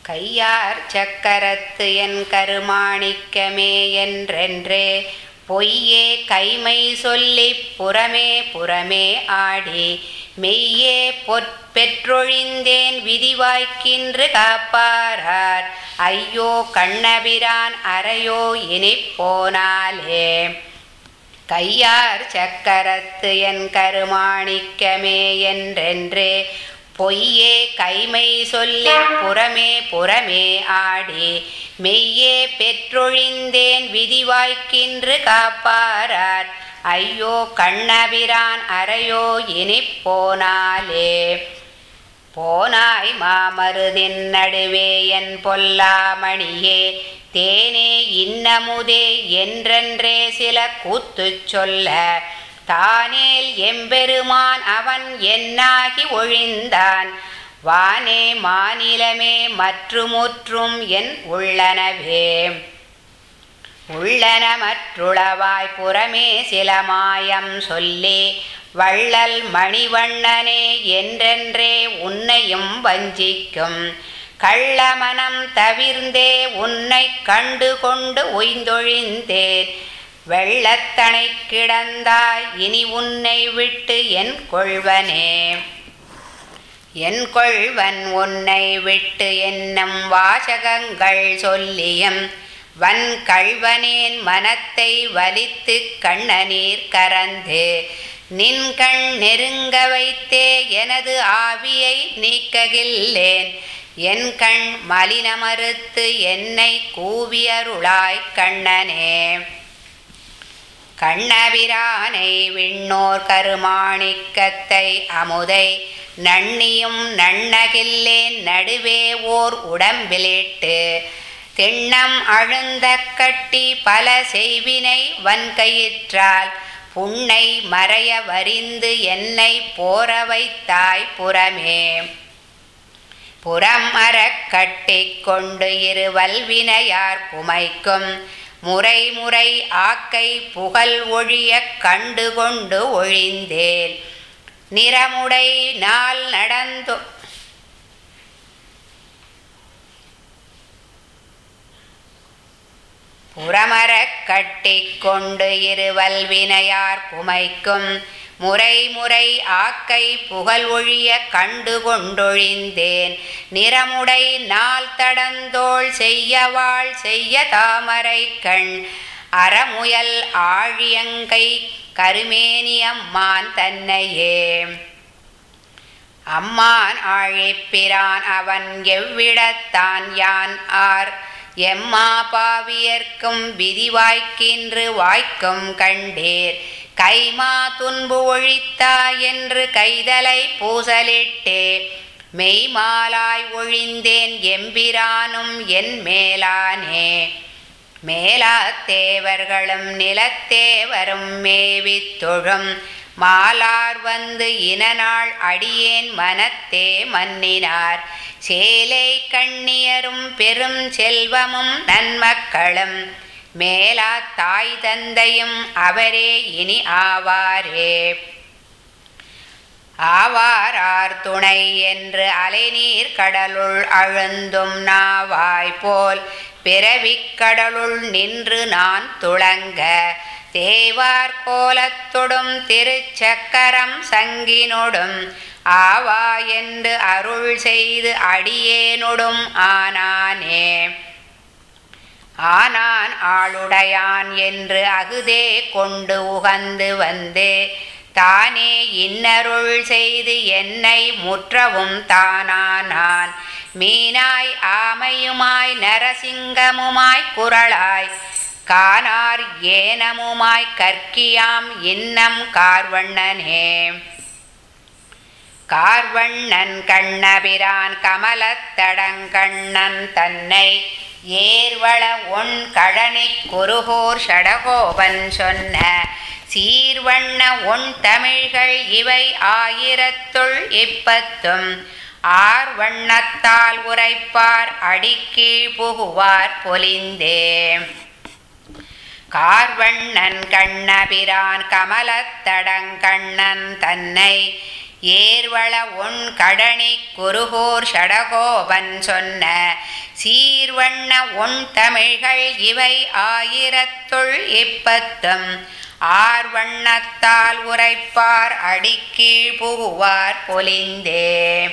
கையார் சக்கரத்து என் கருமாணிக்கமே என்றென்றே பொய்யே கைமை சொல்லிப் புறமே புறமே ஆடி மெய்யே பொற்பெற்றொழிந்தேன் விதிவாய்க்கின்று காப்பாரார் ஐயோ கண்ணபிரான் அறையோ இனிப் போனாலே கையார் சக்கரத்து என் கருமாணிக்கமே என்றென்றே பொய்யே கைமை சொல்லி புறமே புறமே ஆடி மெய்யே பெற்றொழிந்தேன் விதிவாய்க்கின்று காப்பாரார் ஐயோ கண்ணபிரான் அறையோ இனிப் போனாலே போனாய் மாமருதின் நடுவே என் பொல்லாமணியே தேனே இன்னமுதே என்றென்றே சில கூத்துச் சொல்ல தானேல் எம்பெருமான் அவன் என்னாகி ஒழிந்தான் வானே மாநிலமே மற்றுமுற்றும் என் உள்ளனவே உள்ளன மற்றுளவாய் புறமே சில மாயம் சொல்லி வள்ளல் மணிவண்ணனே என்றென்றே உன்னையும் வஞ்சிக்கும் கள்ளமனம் தவிர்ந்தே உன்னை கண்டு கொண்டு உய்ந்தொழிந்தேன் வெள்ளத்தனை கிடந்தாய் இனி உன்னை விட்டு என் கொள்வனே என் கொள்வன் உன்னை விட்டு என்னும் வாசகங்கள் சொல்லியும் வன் கள்வனேன் மனத்தை வலித்து கண்ணநீர் கரந்து நின் கண் நெருங்க வைத்தே எனது ஆவியை நீக்ககில்லேன் என் கண் மலினமறுத்து என்னை கூவியருளாய் கண்ணனே கண்ணபிரானை விண்ணோர் கருமாணிக்கத்தை அமுதை நன்னியும் நன்னகில்லேன் நடுவே ஓர் உடம்பிலிட்டு திண்ணம் அழுந்த கட்டி பல செய்வினை வன்கயிற்றால் புன்னை மறைய வரிந்து என்னை போர வைத்தாய் புறமே புறம் அறக் கட்டி கொண்டு இருவல்வினையார் குமைக்கும் முறை முறை ஆக்கை புகழ் ஒழிய கண்டு கொண்டு ஒழிந்தேன் நிறமுடை நாள் நடந்து புறமரக் கட்டி கொண்டு இருவல்வினையார் குமைக்கும் முறை முறை ஆக்கை புகழ் ஒழிய கண்டு கொண்டொழிந்தேன் நிறமுடை நாள் தடந்தோள் செய்யவாள் செய்ய தாமரை கண் அறமுயல் ஆழியங்கை கருமேனியம்மான் தன்னையே அம்மான் ஆழிப்பிரான் அவன் எவ்விடத்தான் யான் ஆர் எம்மா பாவியர்க்கும் விதிவாய்க்கின்று வாய்க்கும் கண்டீர் கைமா துன்பு ஒழித்தா என்று கைதலை பூசலிட்டே மெய்மாலாய் ஒழிந்தேன் எம்பிரானும் என் மேலானே மேலாத்தேவர்களும் நிலத்தேவரும் மேவித் தொழும் மாலார் வந்து இனநாள் அடியேன் மனத்தே மன்னினார் சேலை கண்ணியரும் பெரும் செல்வமும் நன்மக்களும் மேலா தாய் தந்தையும் அவரே இனி ஆவாரே ஆவாரார் துணை என்று அலைநீர் கடலுள் அழுந்தும் நாவாய் போல் பிறவிக் கடலுள் நின்று நான் துளங்க தேவார் கோலத்தொடும் திருச்சக்கரம் சங்கினொடும் ஆவா என்று அருள் செய்து அடியேனொடும் ஆனானே ஆனான் ஆளுடையான் என்று அகுதே கொண்டு உகந்து வந்து தானே இன்னருள் செய்து என்னை முற்றவும் தானானான் மீனாய் ஆமையுமாய் நரசிங்கமுமாய் குரலாய் கானார் ஏனமுமாய் கற்கியாம் இன்னம் கார்வண்ணனே கார்வண்ணன் கண்ணபிரான் கமலத்தடங்கண்ணன் தன்னை ஏர்வள ஒன் கழனி குருகோர் ஷடகோபன் சொன்ன சீர்வண்ண ஒன் தமிழ்கள் இவை ஆயிரத்துள் இப்பத்தும் ஆர் வண்ணத்தால் உரைப்பார் அடிக்கீழ் புகுவார் பொலிந்தே கார்வண்ணன் கண்ணபிரான் கமலத்தடங்கண்ணன் தன்னை ஏர்வள ஒன் கடனி குருகூர் ஷடகோபன் சொன்ன சீர்வண்ண ஒன் தமிழ்கள் இவை ஆயிரத்துள் இப்பத்தும் ஆர்வண்ணத்தால் உரைப்பார் அடிக்கீழ் புகுவார் பொலிந்தே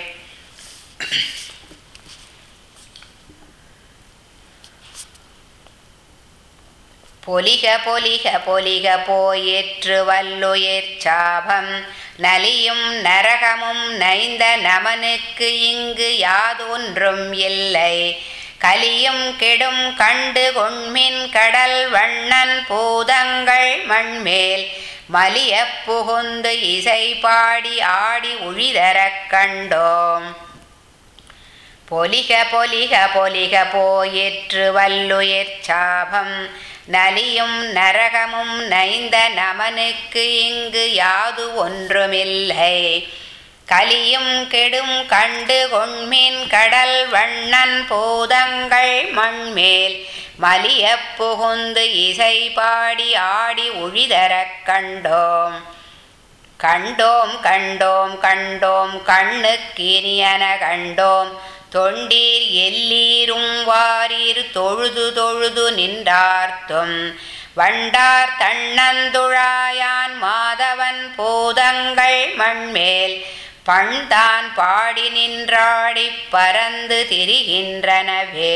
பொலிக பொலிக பொலிக போயிற்று வல்லுயிர் சாபம் நலியும் நரகமும் நைந்த நமனுக்கு இங்கு யாதொன்றும் இல்லை கலியும் கெடும் கண்டு கொண்மின் கடல் வண்ணன் பூதங்கள் மண்மேல் மலிய புகுந்து இசை பாடி ஆடி உழிதரக் கண்டோம் பொலிக பொலிக பொலிக போயிற்று வல்லுயிர் சாபம் நலியும் நரகமும் நைந்த நமனுக்கு இங்கு யாது ஒன்றுமில்லை கலியும் கெடும் கண்டு கொண்மின் கடல் வண்ணன் பூதங்கள் மண்மேல் மலிய புகுந்து இசை பாடி ஆடி உழிதரக் கண்டோம் கண்டோம் கண்டோம் கண்டோம் கண்ணுக்கினியன கண்டோம் தொண்டீர் எல்லீரும் வாரீர் தொழுது தொழுது நின்றார்த்தும் வண்டார் தன்னந்துழாயான் மாதவன் பூதங்கள் மண்மேல் பண்தான் பாடி நின்றாடிப் பறந்து திரிகின்றனவே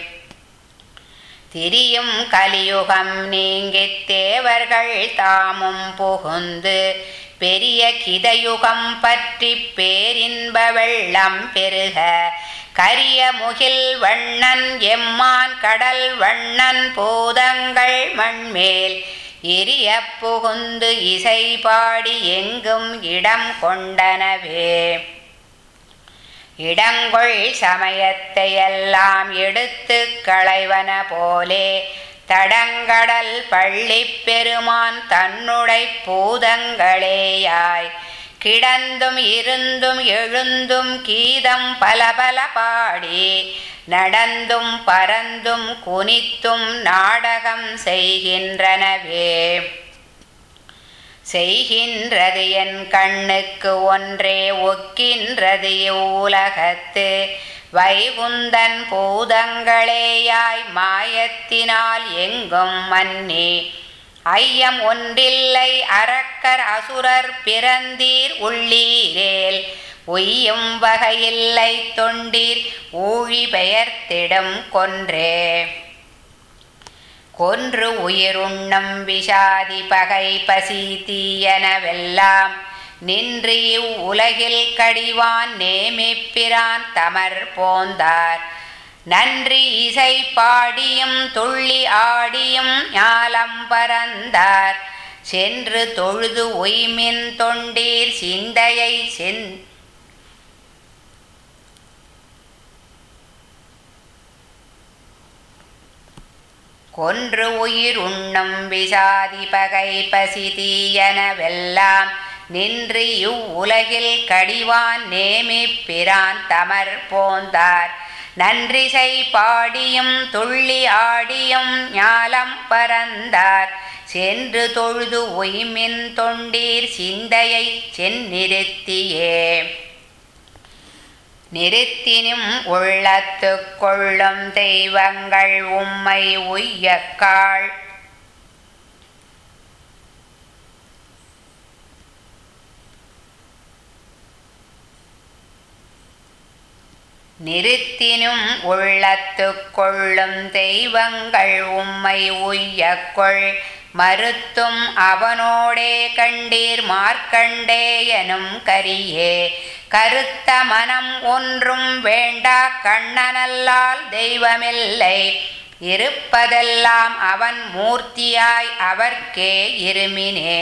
திரியும் கலியுகம் நீங்கித் தேவர்கள் தாமும் புகுந்து பெரிய கிதயுகம் பற்றி பேரின்ப வெள்ளம் பெருக கரிய முகில் வண்ணன் எம்மான் கடல் வண்ணன் பூதங்கள் மண்மேல் எரிய புகுந்து இசை பாடி எங்கும் இடம் கொண்டனவே இடங்கொள் சமயத்தை எல்லாம் எடுத்து களைவன போலே தடங்கடல் பள்ளி பெருமான் தன்னுடை பூதங்களேயாய் கிடந்தும் இருந்தும் எழுந்தும் கீதம் பல பல பாடி நடந்தும் பறந்தும் குனித்தும் நாடகம் செய்கின்றனவே செய்கின்றது என் கண்ணுக்கு ஒன்றே ஒக்கின்றது இவ்வுலகத்து வைகுந்தன் பூதங்களேயாய் மாயத்தினால் எங்கும் மன்னி ஐயம் ஒன்றில்லை அரக்கர் அசுரர் பிறந்தீர் உள்ளீரேல் உய்யும் வகையில்லை தொண்டீர் ஊழி பெயர்த்திடும் கொன்றே கொன்று உயிருண்ணம் விஷாதி பகை பசி தீயனவெல்லாம் நின்று இவ்வுலகில் கடிவான் நேமிப்பிரான் தமர் போந்தார் நன்றி இசை பாடியும் துள்ளி ஆடியும் ஞாலம் பறந்தார் சென்று தொழுது உய்மின் தொண்டீர் சிந்தையை சென் கொன்று உயிர் உண்ணும் விசாதி பகை பசி தீயனவெல்லாம் நின்று இவ்வுலகில் கடிவான் நேமிப்பிரான் தமர் போந்தார் நன்றிசை பாடியும் துள்ளி ஆடியும் ஞாலம் பறந்தார் சென்று தொழுது உய்மின் தொண்டீர் சிந்தையை செந்நிறுத்தியே நிறுத்தினும் உள்ளத்து கொள்ளும் தெய்வங்கள் உம்மை உய்யக்காள் நிறுத்தினும் உள்ளத்து கொள்ளும் தெய்வங்கள் உம்மை உய்யக்கொள் மறுத்தும் அவனோடே கண்டீர் மார்க்கண்டேயனும் கரியே கருத்த மனம் ஒன்றும் வேண்டா கண்ணனல்லால் தெய்வமில்லை இருப்பதெல்லாம் அவன் மூர்த்தியாய் அவர்க்கே இருமினே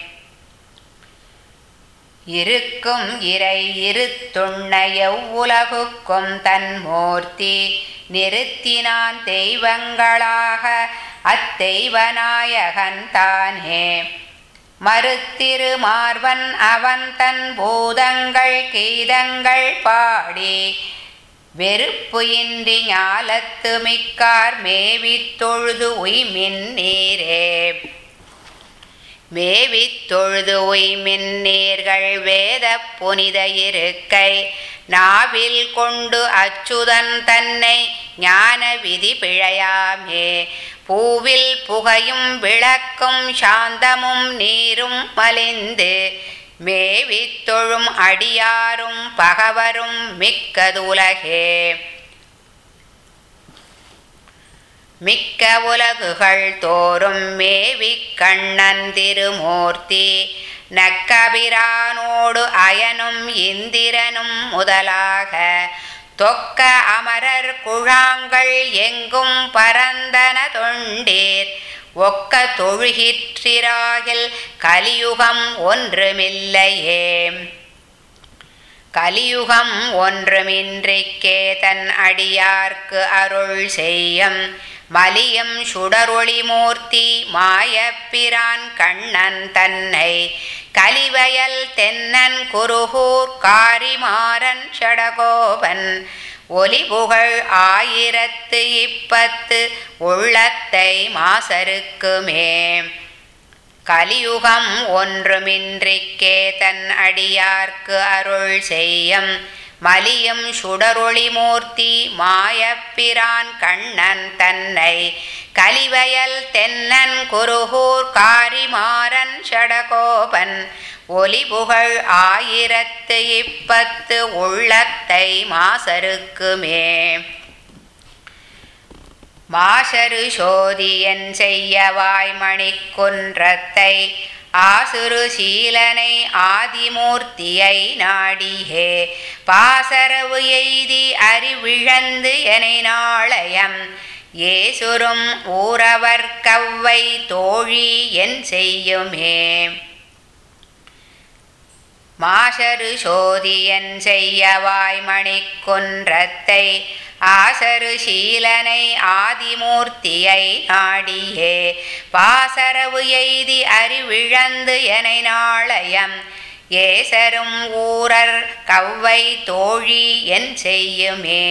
இருக்கும் இறை இருத்துண்ண எவ்வுலகுக்கும் தன் மூர்த்தி நிறுத்தினான் தெய்வங்களாக அத்தெய்வநாயகன் தானே மறுத்திரு மார்வன் அவன் தன் பூதங்கள் கீதங்கள் பாடி வெறுப்பு இன்றி ஞாலத்து மிக்கார் மேவித் தொழுது உய்மின் நீரே மேவித் தொழுது உய்மின்னீர்கள் வேத புனித இருக்கை நாவில் கொண்டு அச்சுதன் தன்னை ஞான விதி பிழையாமே பூவில் புகையும் விளக்கும் சாந்தமும் நீரும் மலிந்து மேவித் தொழும் அடியாரும் பகவரும் மிக்கதுலகே மிக்க உலகுகள் தோறும் மேவிக் கண்ணன் திருமூர்த்தி நக்கபிரானோடு அயனும் இந்திரனும் முதலாக தொக்க அமரர் குழாங்கள் எங்கும் பரந்தன தொண்டீர் ஒக்க தொழுகிற்றிராகில் கலியுகம் ஒன்றுமில்லையே கலியுகம் ஒன்றுமின்றிக்கே தன் அடியார்க்கு அருள் செய்யும் மலியம் சுடரொளி மூர்த்தி மாயப்பிரான் கண்ணன் தன்னை கலிவயல் தென்னன் குருகூர் காரிமாறன் ஷடகோபன் ஒலிபுகழ் ஆயிரத்து இப்பத்து உள்ளத்தை மாசருக்குமே கலியுகம் ஒன்றுமின்றிக்கே தன் அடியார்க்கு அருள் செய்யும் மலியும் சுடரொளி மூர்த்தி மாயப்பிரான் கண்ணன் தன்னை கலிவயல் தென்னன் குருகூர் காரிமாறன் ஷடகோபன் ஒலிபுகழ் ஆயிரத்து இப்பத்து உள்ளத்தை மாசருக்குமே மாசரு சோதியன் செய்யவாய் மணிக்குன்றத்தை ஆசுரு சீலனை ஆதிமூர்த்தியை நாடியே பாசரவு எய்தி அறிவிழந்து எனை நாளயம் ஏசுரும் ஊரவர் கவ்வை தோழி என் செய்யுமே மாசரு சோதியன் செய்யவாய் மணிக்குன்றத்தை ஆசரு சீலனை ஆதிமூர்த்தியை நாடியே பாசரவு எய்தி அறிவிழந்து எனை நாளயம் ஏசரும் ஊரர் கவ்வை தோழி என் செய்யுமே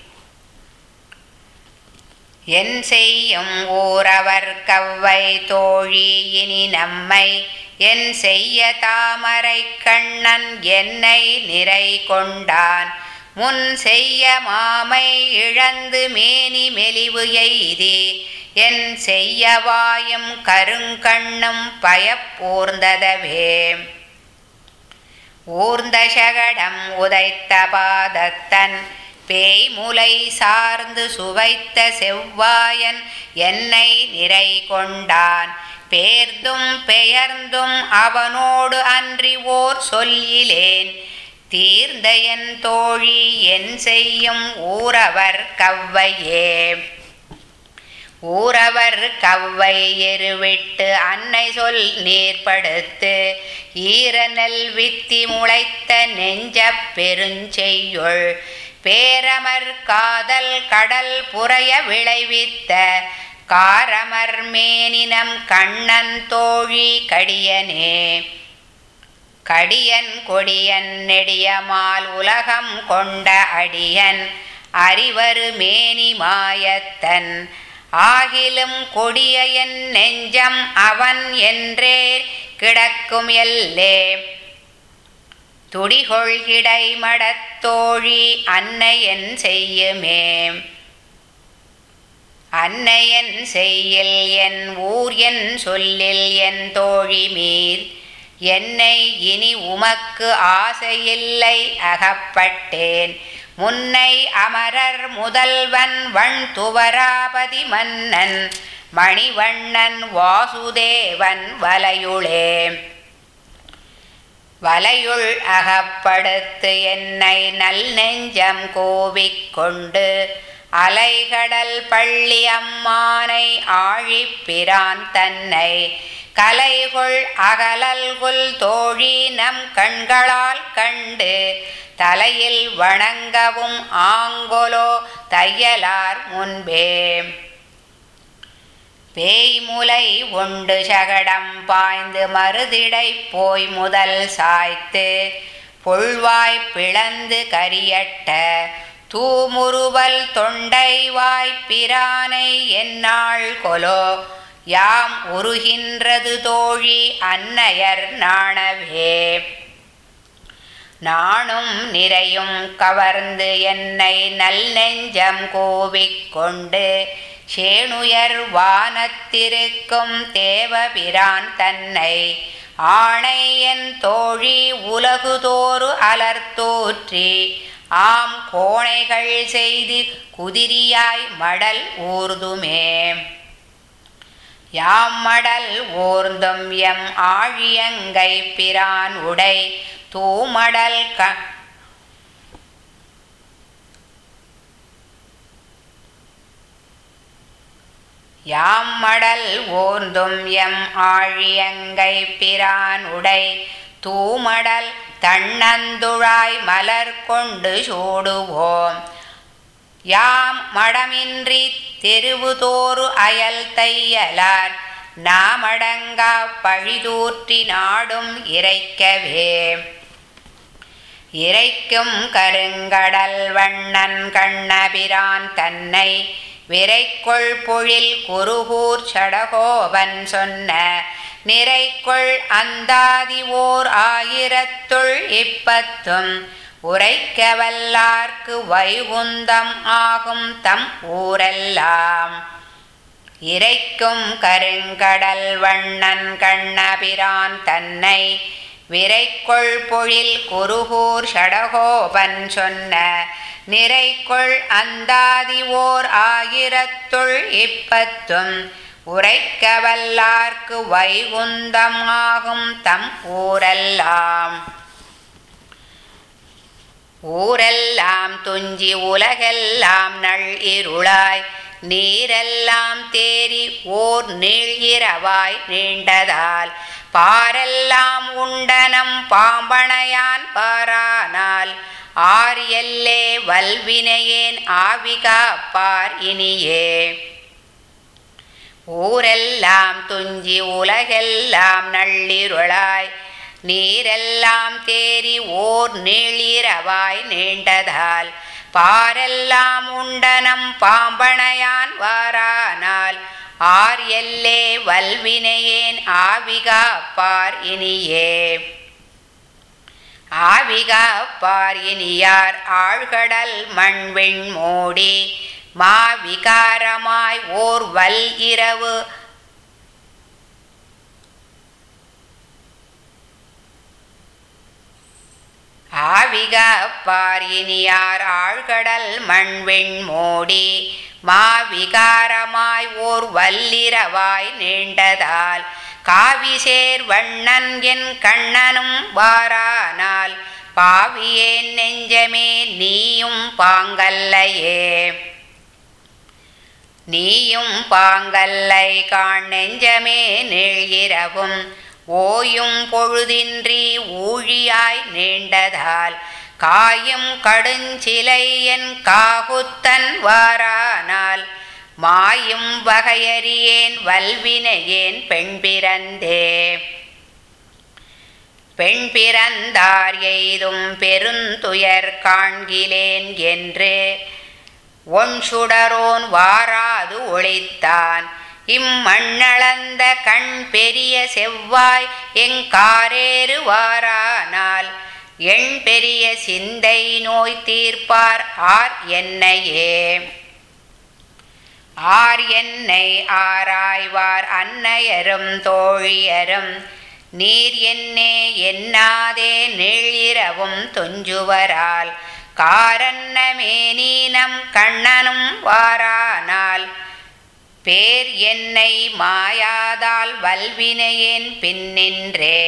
என் செய்யும் ஊரவர் கவ்வை தோழி இனி நம்மை என் செய்ய தாமரை கண்ணன் என்னை நிறை கொண்டான் முன் செய்ய மாமை இழந்து மேனி மெலிவு எய்தி என் செய்யவாயும் கருங்கண்ணும் பயப்பூர்ந்ததவே ஊர்ந்த சகடம் உதைத்த பாதத்தன் பேய்முலை சார்ந்து சுவைத்த செவ்வாயன் என்னை நிறை கொண்டான் பேர்ந்தும் பெயர்ந்தும் அவனோடு அன்றி ஓர் சொல்லிலேன் தீர்ந்த என் தோழி என் செய்யும் ஊரவர் கவ்வையே ஊரவர் கவ்வை எருவிட்டு அன்னை சொல் நீர்படுத்து ஈரநெல் வித்தி முளைத்த நெஞ்ச பெருஞ்செய்யுள் பேரமர் காதல் கடல் புறைய விளைவித்த காரமர் மேனினம் கண்ணன் தோழி கடியனே கடியன் கொடியன் நெடியமால் உலகம் கொண்ட அடியன் அறிவரு மேனி மாயத்தன் ஆகிலும் கொடிய என் நெஞ்சம் அவன் என்றே கிடக்கும் எல்லே துடிகொள்கிடை மடத்தோழி அன்னையன் செய்யுமே அன்னையன் செய்யில் என் ஊர் என் சொல்லில் என் தோழி மீர் என்னை இனி உமக்கு ஆசையில்லை அகப்பட்டேன் முன்னை அமரர் முதல்வன் வண் துவராபதி மன்னன் மணிவண்ணன் வாசுதேவன் வலையுளே வலையுள் அகப்படுத்து என்னை நல் நெஞ்சம் கோவிக்கொண்டு அலைகடல் பள்ளி அம்மானை ஆழிப்பிரான் தன்னை கலைகொள் அகலல்குல் தோழி நம் கண்களால் கண்டு தலையில் வணங்கவும் ஆங்கொலோ தையலார் முன்பே பேய்முலை உண்டு சகடம் பாய்ந்து மறுதிடை போய் முதல் சாய்த்து புல்வாய் பிளந்து கரியட்ட தூமுறுவல் தொண்டை வாய்ப்பிரானை என்னாள் கொலோ யாம் உருகின்றது தோழி அன்னையர் நாணவே நானும் நிறையும் கவர்ந்து என்னை நல் நெஞ்சம் கூவிக்கொண்டு சேணுயர் வானத்திருக்கும் தேவபிரான் தன்னை ஆணை என் தோழி உலகுதோறு அலர்த்தோற்றி ஆம் கோணைகள் செய்து குதிரியாய் மடல் ஊர்துமே யாம் மடல் ஊர்ந்தும் எம் ஆழியங்கை பிரான் உடை தூமடல் க யாம் மடல் ஓர்ந்தும் எம் ஆழியங்கை பிரான் உடை தூமடல் தன்னந்துழாய் மலர் கொண்டு சூடுவோம் யாம் மடமின்றி தெருவுதோறு அயல் தையலார் நாமடங்கா பழிதூற்றி நாடும் இறைக்கவே இறைக்கும் கருங்கடல் வண்ணன் கண்ணபிரான் தன்னை விரைக்கொள் பொழில் குருகூர் சடகோபன் சொன்ன நிறைக்கொள் அந்தாதி ஓர் ஆயிரத்துள் இப்பத்தும் உரைக்க வல்லார்க்கு வைகுந்தம் ஆகும் தம் ஊரெல்லாம் இறைக்கும் கருங்கடல் வண்ணன் கண்ணபிரான் தன்னை விரைக்கொள் பொழில் குருகூர் சடகோபன் சொன்ன நிறைக்கொள் அந்தாதி ஓர் ஆயிரத்துள் இப்பத்தும் உரைக்க வல்லார்க்கு வைகுந்தம் ஆகும் தம் ஊரெல்லாம் ஊரெல்லாம் துஞ்சி உலகெல்லாம் நள் இருளாய் நீரெல்லாம் தேறி ஓர் நீள் இரவாய் நீண்டதால் பாரெல்லாம் உண்டனம் பாம்பனையான் பாரானால் ஆர் எல்லே வல்வினையேன் ஆவிகா பார் இனியே ஊரெல்லாம் துஞ்சி உலகெல்லாம் நள்ளிருளாய் நீரெல்லாம் தேறி ஓர் நீளிரவாய் நீண்டதால் பாரெல்லாம் உண்டனம் பாம்பனையான் வாரானால் ஆர் எல்லே வல்வினையேன் ஆவிகா பார் இனியே ஆவிகா பார் இனியார் ஆழ்கடல் மண்விண் மூடி மாவிகாரமாய் ஓர் வல் இரவு ஆவிகா பார் இனியார் ஆழ்கடல் மண்விண் மூடி மாவிகாரமாய் ஓர் வல்லிரவாய் நீண்டதால் காவிசேர் வண்ணன் என் கண்ணனும் வாரானால் பாவியேன் நெஞ்சமே நீயும் பாங்கல்லையே நீயும் பாங்கல்லை காண் நெஞ்சமே நீழ்கிறவும் ஓயும் பொழுதின்றி ஊழியாய் நீண்டதால் காயும் கடுஞ்சிலை என் காகுத்தன் வாரானால் மாயும் வகையறியேன் வல்வினையேன் பெண் பிறந்தே பெண் பிறந்தார் எய்தும் பெருந்துயர் காண்கிலேன் என்று ஒன் சுடரோன் வாராது ஒளித்தான் இம்மண்ணளந்த கண் பெரிய செவ்வாய் எங்காரேறு வாரானால் எண் பெரிய சிந்தை நோய் தீர்ப்பார் ஆர் என்னையே ஆர் என்னை ஆராய்வார் அன்னையரும் தோழியரும் நீர் என்னே எண்ணாதே நீழிரவும் துஞ்சுவரால் காரன்னமே நீனம் கண்ணனும் வாரானால் பேர் என்னை மாயாதால் வல்வினையேன் பின்னின்றே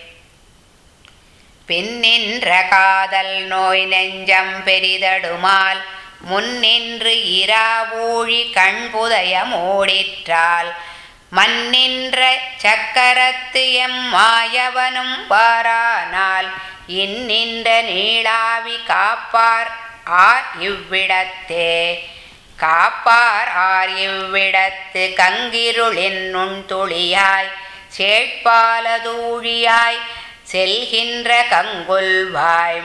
பின்னின்ற காதல் நோய் நெஞ்சம் பெரிதடுமால் முன்னின்று இராவூழி கண்புதய மூடிற்றால் மன்னின்ற சக்கரத்து எம் மாயவனும் வாரானால் இன்னின்ற நீளாவி காப்பார் ஆர் இவ்விடத்தே காப்பார் ஆர் இவ்விடத்து கங்கிருளின் நுண்துளியாய் சேட்பாலதூழியாய் செல்கின்ற கங்குல்வாய்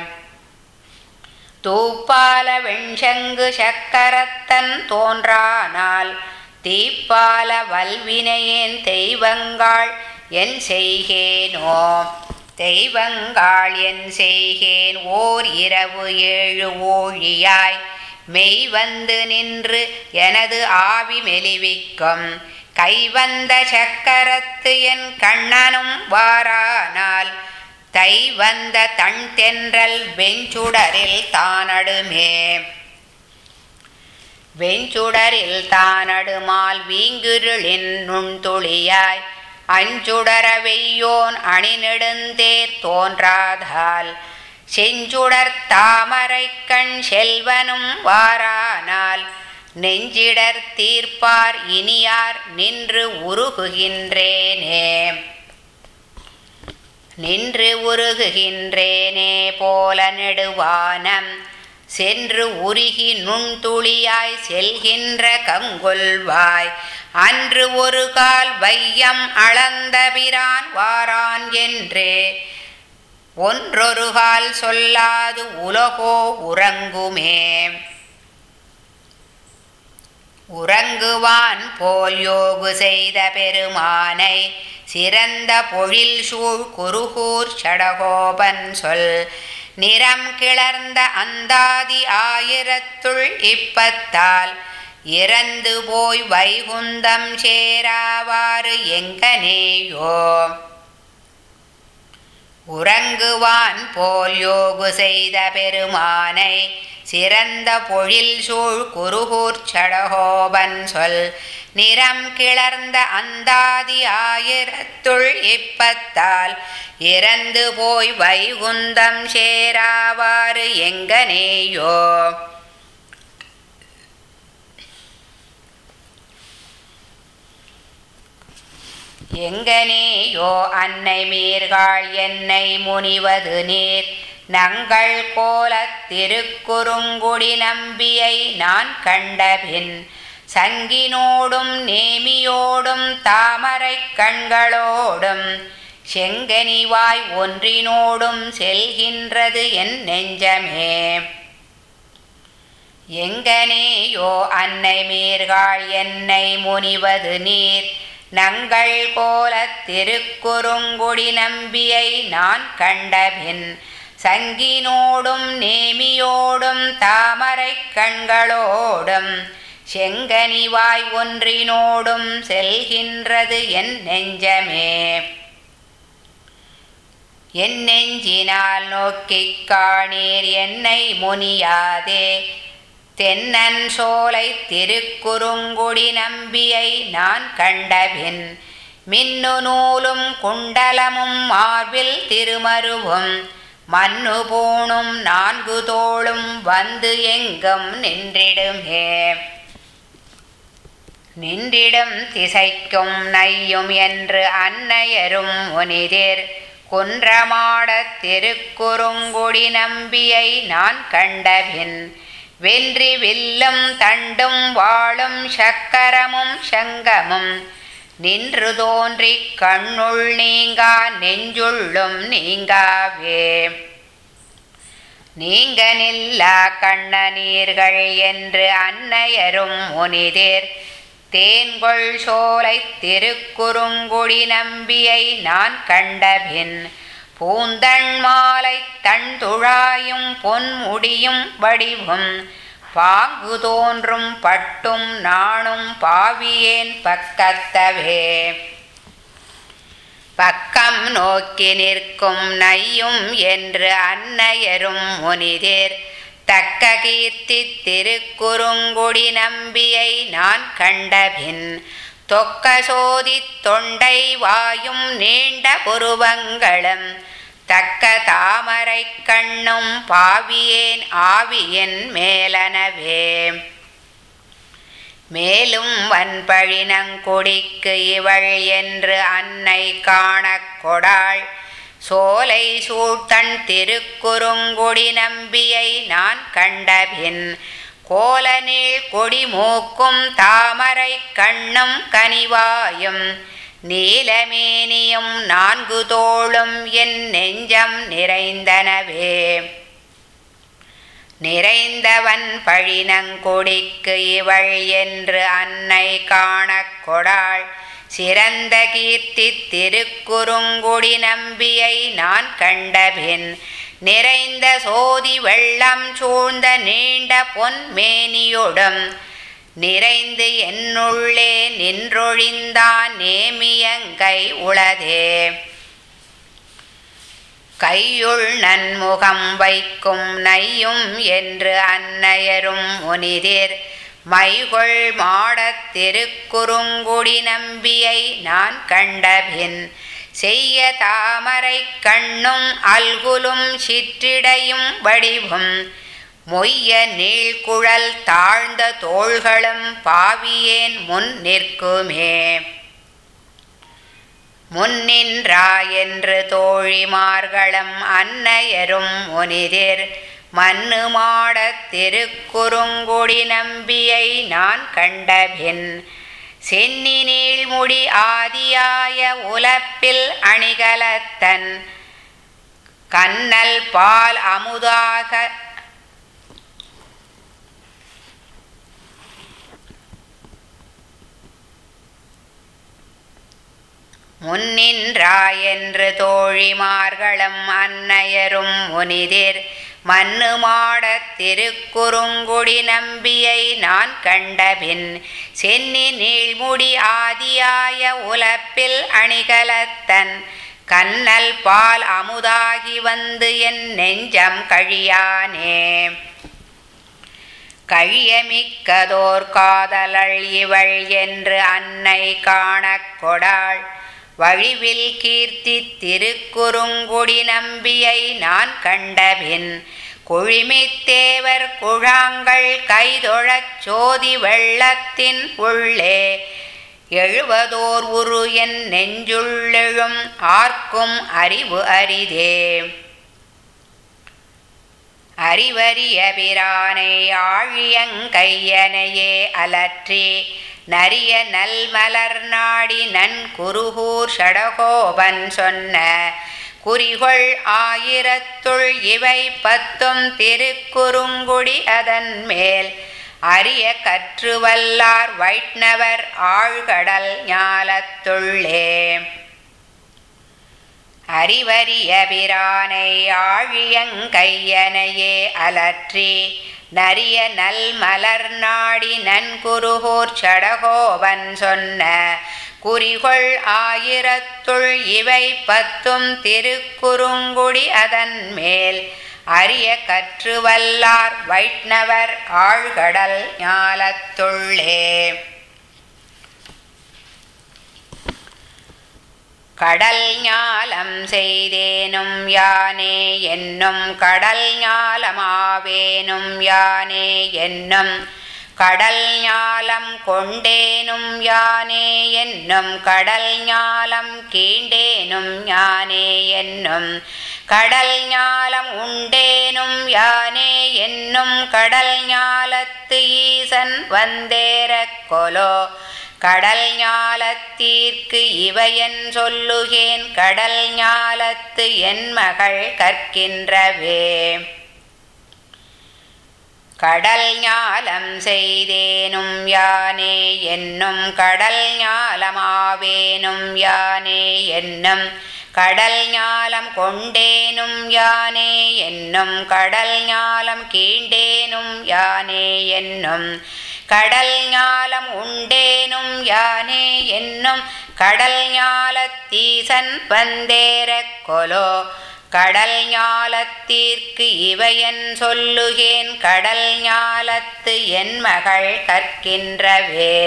தூப்பால வெண்சங்கு சக்கரத்தன் தோன்றானால் தீப்பால வல்வினையேன் தெய்வங்காள் என் செய்கேனோ தெய்வங்காள் என் செய்கேன் ஓர் இரவு ஏழு ஊழியாய் மெய் வந்து நின்று எனது ஆவி மெலிவிக்கும் கைவந்த சக்கரத்து என் கண்ணனும் வாரானால் தை வந்த தன் தென்றல் வெஞ்சுடரில் தானடுமே வெஞ்சுடரில் தானடுமால் வீங்குருளின் நுண்துளியாய் அஞ்சுடர வெய்யோன் அணிநெடுந்தேர் தோன்றாதால் செஞ்சுடர் தாமரை கண் செல்வனும் வாரானால் நெஞ்சிடர் தீர்ப்பார் இனியார் நின்று உருகுகின்றேனே நின்று உருகுகின்றேனே போல நெடுவானம் சென்று உருகி நுண்துளியாய் செல்கின்ற கங்கொல்வாய் அன்று ஒரு கால் வையம் அளந்த பிரான் வாரான் என்றே ஒன்றொரு கால் சொல்லாது உலகோ உறங்குமே உறங்குவான் போல் யோகு செய்த பெருமானை சிறந்த பொழில் சூழ் குருகூர் சடகோபன் சொல் நிறம் கிளர்ந்த அந்தாதி ஆயிரத்துள் இப்பத்தால் இறந்து போய் வைகுந்தம் சேராவாறு எங்கனேயோ உறங்குவான் போல் யோகு செய்த பெருமானை சிறந்த பொழில் சூழ் குருகூர் சடகோபன் சொல் நிறம் கிளர்ந்த அந்தாதி ஆயிரத்துள் இப்பத்தால் இறந்து போய் வைகுந்தம் சேராவாறு எங்கனேயோ எங்கனேயோ அன்னை மீர்காள் என்னை முனிவது நீர் நங்கள் கோலத் திருக்குறுங்குடி நம்பியை நான் கண்டபின் சங்கினோடும் நேமியோடும் தாமரை கண்களோடும் செங்கனிவாய் ஒன்றினோடும் செல்கின்றது என் நெஞ்சமே எங்கனேயோ அன்னை மீர்காள் என்னை முனிவது நீர் நங்கள் கோலத் திருக்குறுங்குடி நம்பியை நான் கண்டபின் சங்கினோடும் நேமியோடும் தாமரை கண்களோடும் செங்கனிவாய் ஒன்றினோடும் செல்கின்றது என் நெஞ்சமே என் நெஞ்சினால் நோக்கிக் காணீர் என்னை முனியாதே தென்னன் சோலை திருக்குறுங்குடி நம்பியை நான் கண்டபின் மின்னு நூலும் குண்டலமும் மார்பில் திருமருவும் மண்ணு பூணும் நான்கு தோளும் வந்து எங்கும் நின்றிடுமே நின்றிடும் திசைக்கும் நையும் என்று அன்னையரும் முனிதிர் குன்றமாடத் திருக்குறுங்குடி நம்பியை நான் கண்டபின் வென்றி வில்லும் தண்டும் வாளும் சக்கரமும் சங்கமும் நின்று தோன்றிக் கண்ணுள் நீங்கா நெஞ்சுள்ளும் நீங்காவே நீங்க நில்லா கண்ணநீர்கள் என்று அன்னையரும் முனிதிர் தேன்கொள் சோலை திருக்குறுங்குடி நம்பியை நான் கண்டபின் பூந்தண் மாலை தன் துழாயும் பொன்முடியும் வடிவும் பாங்கு தோன்றும் பட்டும் நாணும் பாவியேன் பக்கத்தவே பக்கம் நோக்கி நிற்கும் நையும் என்று அன்னையரும் முனிதிர் தக்க கீர்த்தி திருக்குறுங்குடி நம்பியை நான் கண்டபின் தொக்க சோதி தொண்டை வாயும் நீண்ட புருவங்களும் தக்க தாமரை கண்ணும் பாவியேன் ஆவியன் மேலனவே மேலும் வன்பழினங்குடிக்கு இவள் என்று அன்னை காணக் கொடாள் சோலை சூழ்த்தன் திருக்குறுங்குடி நம்பியை நான் கண்டபின் கோலநீள் கொடி மூக்கும் தாமரை கண்ணும் கனிவாயும் நீலமேனியும் நான்கு தோளும் என் நெஞ்சம் நிறைந்தனவே நிறைந்தவன் பழினங்கொடிக்கு இவள் என்று அன்னை காணக் கொடாள் சிறந்த கீர்த்தி திருக்குறுங்குடி நம்பியை நான் கண்டபின் நிறைந்த சோதி வெள்ளம் சூழ்ந்த நீண்ட பொன்மேனியொடும் நிறைந்து என்னுள்ளே நின்றொழிந்தான் நேமியங்கை உளதே கையுள் நன்முகம் வைக்கும் நையும் என்று அன்னையரும் முனிதிர் மைகொள் மாடத் திருக்குறுங்குடி நம்பியை நான் கண்டபின் செய்ய தாமரை கண்ணும் அல்குலும் சிற்றிடையும் வடிவும் மொய்ய நீழ்குழல் தாழ்ந்த தோள்களும் பாவியேன் முன் நிற்குமே முன்னின்றா என்று தோழிமார்களும் அன்னையரும் முனிதிர் மண்ணு மாடத் திருக்குறுங்குடி நம்பியை நான் கண்டபின் சென்னி நீள்முடி ஆதியாய உலப்பில் அணிகலத்தன் கண்ணல் பால் அமுதாக முன்னின்றா என்று தோழிமார்களும் அன்னையரும் முனிதிர் மண்ணு மாடத் திருக்குறுங்குடி நம்பியை நான் கண்டபின் சென்னி நீள்முடி ஆதியாய உலப்பில் அணிகலத்தன் கண்ணல் பால் அமுதாகி வந்து என் நெஞ்சம் கழியானே கழியமிக்கதோர் காதலள் இவள் என்று அன்னை காணக் கொடாள் வழிவில் கீர்த்தி திருக்குறுங்குடி நம்பியை நான் கண்டபின் குழிமித்தேவர் குழாங்கள் கைதொழச் சோதி வெள்ளத்தின் உள்ளே எழுவதோர் உரு என் நெஞ்சுள்ளெழும் ஆர்க்கும் அறிவு அரிதே அறிவறிய பிரானை ஆழியங்கையனையே அலற்றி நரிய நல்மலர் நாடி நன் குருகூர் ஷடகோபன் சொன்ன குறிகொள் ஆயிரத்துள் இவை பத்தும் திருக்குறுங்குடி அதன் மேல் அரிய கற்றுவல்லார் வைஷ்ணவர் ஆழ்கடல் ஞாலத்துள்ளே அறிவறிய பிரானை ஆழியங்கையனையே அலற்றி நரிய நல் மலர் நாடி நன்குருகூர் சடகோபன் சொன்ன குறிகொள் ஆயிரத்துள் இவை பத்தும் திருக்குறுங்குடி அதன் மேல் அரிய கற்றுவல்லார் வைஷ்ணவர் ஆழ்கடல் ஞாலத்துள்ளே கடல் ஞாலம் செய்தேனும் யானே என்னும் கடல் ஞாலமாவேனும் யானே என்னும் கடல் ஞாலம் கொண்டேனும் யானே என்னும் கடல் ஞாலம் கீண்டேனும் யானே என்னும் கடல் ஞாலம் உண்டேனும் யானே என்னும் கடல் ஞாலத்து ஈசன் வந்தேரக் கொலோ கடல் ஞாலத்தீர்க்கு இவையன் சொல்லுகேன் கடல் ஞாலத்து என் மகள் கற்கின்றவே கடல் ஞாலம் செய்தேனும் யானே என்னும் கடல் ஞாலமாவேனும் யானே என்னும் கடல் ஞாலம் கொண்டேனும் யானே என்னும் கடல் ஞாலம் கீண்டேனும் யானே என்னும் கடல் ஞாலம் உண்டேனும் யானே என்னும் கடல் ஞாலத்தீசன் வந்தேரக் கொலோ கடல் ஞாலத்தீர்க்கு இவையன் சொல்லுகேன் கடல் ஞாலத்து என் மகள் கற்கின்றவே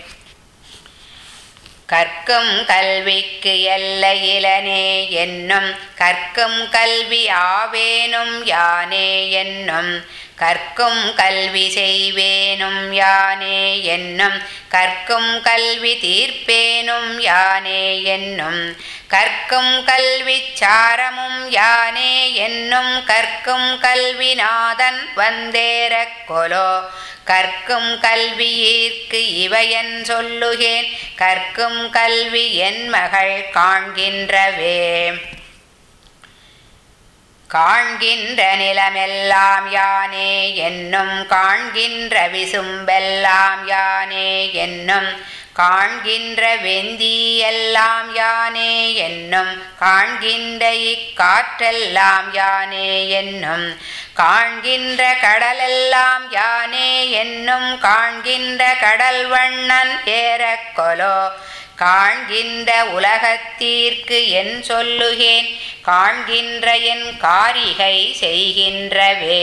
கற்கும் கல்விக்கு எல்லையிலனே என்னும் கற்கும் கல்வி ஆவேனும் யானே என்னும் கற்கும் கல்வி செய்வேனும் யானே என்னும் கற்கும் கல்வி தீர்ப்பேனும் யானே என்னும் கற்கும் கல்வி சாரமும் யானே என்னும் கற்கும் கல்வி நாதன் வந்தேரக் கொலோ கற்கும் கல்வியீர்க்கு இவையன் சொல்லுகேன் கற்கும் கல்வி என் மகள் காண்கின்றவே காண்கின்ற நிலமெல்லாம் யானே என்னும் காண்கின்ற விசும்பெல்லாம் யானே என்னும் காண்கின்ற வெந்தி எல்லாம் யானே என்னும் காண்கின்ற இக்காற்றெல்லாம் யானே என்னும் காண்கின்ற கடலெல்லாம் யானே என்னும் காண்கின்ற கடல் வண்ணன் ஏறக்கொலோ காண்கின்ற உலகத்தீர்க்கு என் சொல்லுகேன் காண்கின்ற என் காரிகை செய்கின்றவே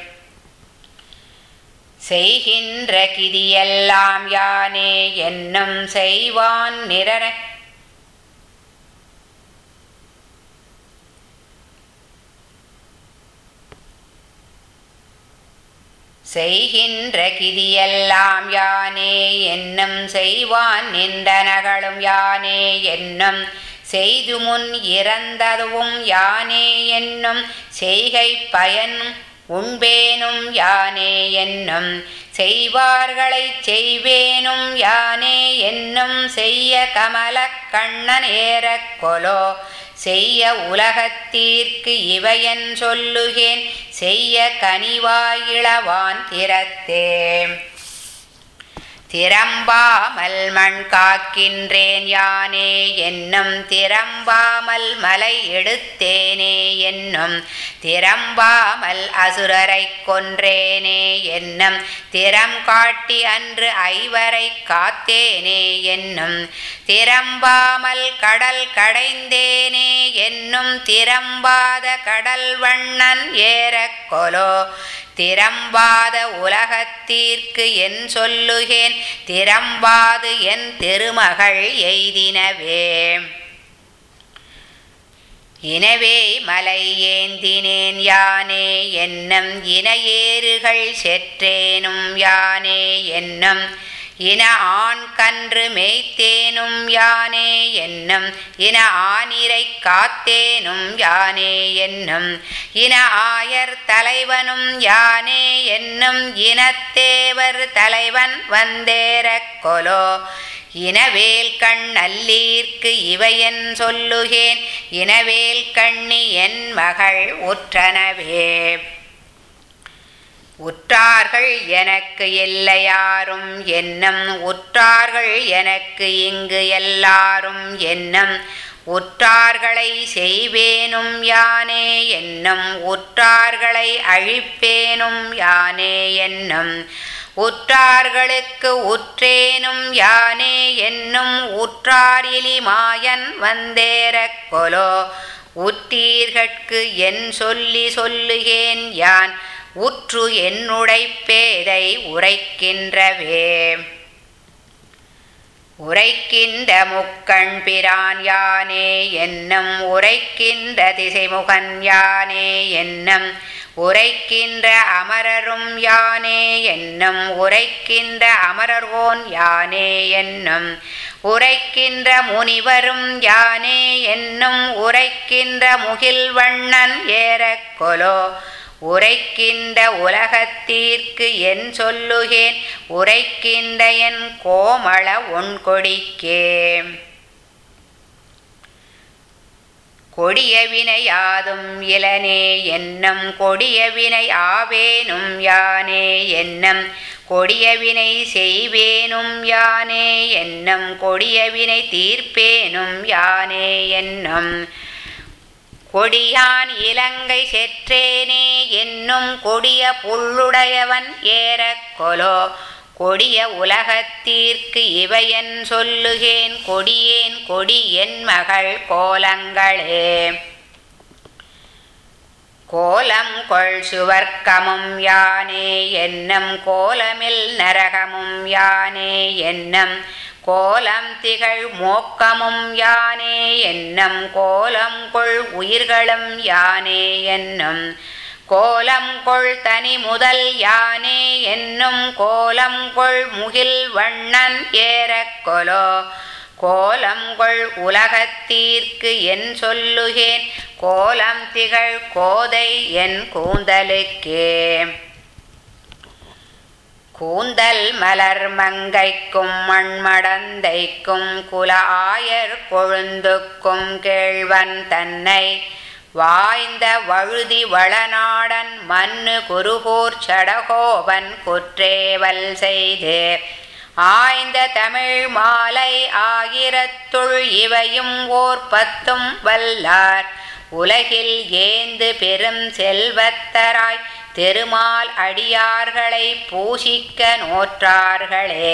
செய்கின்ற கிதியெல்லாம் யானே என்னும் செய்வான் நிரர செய்கின்ற கிதியெல்லாம் யானே என்னும் செய்வான் நின்றனகளும் யானே என்னும் செய்து முன் இறந்ததுவும் யானே என்னும் செய்கை பயன் உண்பேனும் யானே என்னும் செய்வார்களைச் செய்வேனும் யானே என்னும் செய்ய கமலக் கண்ணன் ஏறக்கொலோ செய்ய உலகத்தீர்க்கு இவையன் சொல்லுகேன் செய்ய கனிவாயிளவான் திறத்தே திறம்பாமல் மண் காக்கின்றேன் யானே என்னும் திறம்பாமல் மலை எடுத்தேனே என்னும் திறம்பாமல் அசுரரை கொன்றேனே என்னும் திறம் காட்டி அன்று ஐவரை காத்தேனே என்னும் திறம்பாமல் கடல் கடைந்தேனே என்னும் திறம்பாத கடல் வண்ணன் ஏறக்கொலோ திறம்பாத உலகத்தீர்க்கு என் சொல்லுகேன் திறம்பாது என் திருமகள் எய்தினவே இனவே மலை ஏந்தினேன் யானே என்னும் இணையேறுகள் செற்றேனும் யானே என்னும் இன ஆண் கன்று மேய்த்தேனும் யானே என்னும் இன ஆனிரை காத்தேனும் யானே என்னும் இன ஆயர் தலைவனும் யானே என்னும் இனத்தேவர் தலைவன் வந்தேறக் கொலோ இனவேல் கண் அல்லீர்க்கு இவையன் சொல்லுகேன் இனவேல் கண்ணி என் மகள் உற்றனவே உற்றார்கள் எனக்கு இல்லையாரும் என்னும் உற்றார்கள் எனக்கு இங்கு எல்லாரும் என்னும் உற்றார்களை செய்வேனும் யானே என்னும் உற்றார்களை அழிப்பேனும் யானே என்னும் உற்றார்களுக்கு உற்றேனும் யானே என்னும் உற்றார் இலிமாயன் வந்தேறக் கொலோ உற்றீர்கட்கு என் சொல்லி சொல்லுகேன் யான் உற்று என்னுடை பேதை உரைக்கின்றவே உரைக்கின்ற முக்கண் பிரான் யானே என்னும் உரைக்கின்ற திசைமுகன் யானே என்னும் உரைக்கின்ற அமரரும் யானே என்னும் உரைக்கின்ற அமரர்வோன் யானே என்னும் உரைக்கின்ற முனிவரும் யானே என்னும் உரைக்கின்ற முகில் வண்ணன் ஏறக்கொலோ உரைக்கின்ற உலகத்தீர்க்கு என் சொல்லுகேன் உரைக்கின்ற என் கோமள ஒன்கொடிக்கே கொடிய வினையாதும் இளனே என்னும் கொடிய வினை ஆவேனும் யானே என்னும் கொடிய வினை செய்வேனும் யானே என்னும் கொடிய வினை தீர்ப்பேனும் யானே என்னும் கொடியான் இலங்கை செற்றேனே என்னும் கொடிய புள்ளுடையவன் ஏறக்கொலோ கொடிய உலகத்தீர்க்கு இவையன் சொல்லுகேன் கொடியேன் கொடி என் மகள் கோலங்களே கோலம் கொள் சுவர்க்கமும் யானே என்னும் கோலமில் நரகமும் யானே என்னும் கோலம் திகழ் மோக்கமும் யானே என்னும் கோலம் கொள் உயிர்களும் யானே என்னும் கோலம் கொள் தனி முதல் யானே என்னும் கோலம் கொள் முகில் வண்ணன் ஏறக்கொலோ கோலம் கொள் உலகத்தீர்க்கு என் சொல்லுகேன் கோலம் திகழ் கோதை என் கூந்தலுக்கே கூந்தல் மலர் மங்கைக்கும் மண்மடந்தைக்கும் குல ஆயர் கொழுந்துக்கும் கேழ்வன் தன்னை வாய்ந்த வழுதி வளநாடன் மன்னு குருகூர் சடகோபன் குற்றேவல் செய்து ஆய்ந்த தமிழ் மாலை ஆயிரத்துள் இவையும் ஓர் பத்தும் வல்லார் உலகில் ஏந்து பெரும் செல்வத்தராய் திருமால் அடியார்களை பூசிக்க நோற்றார்களே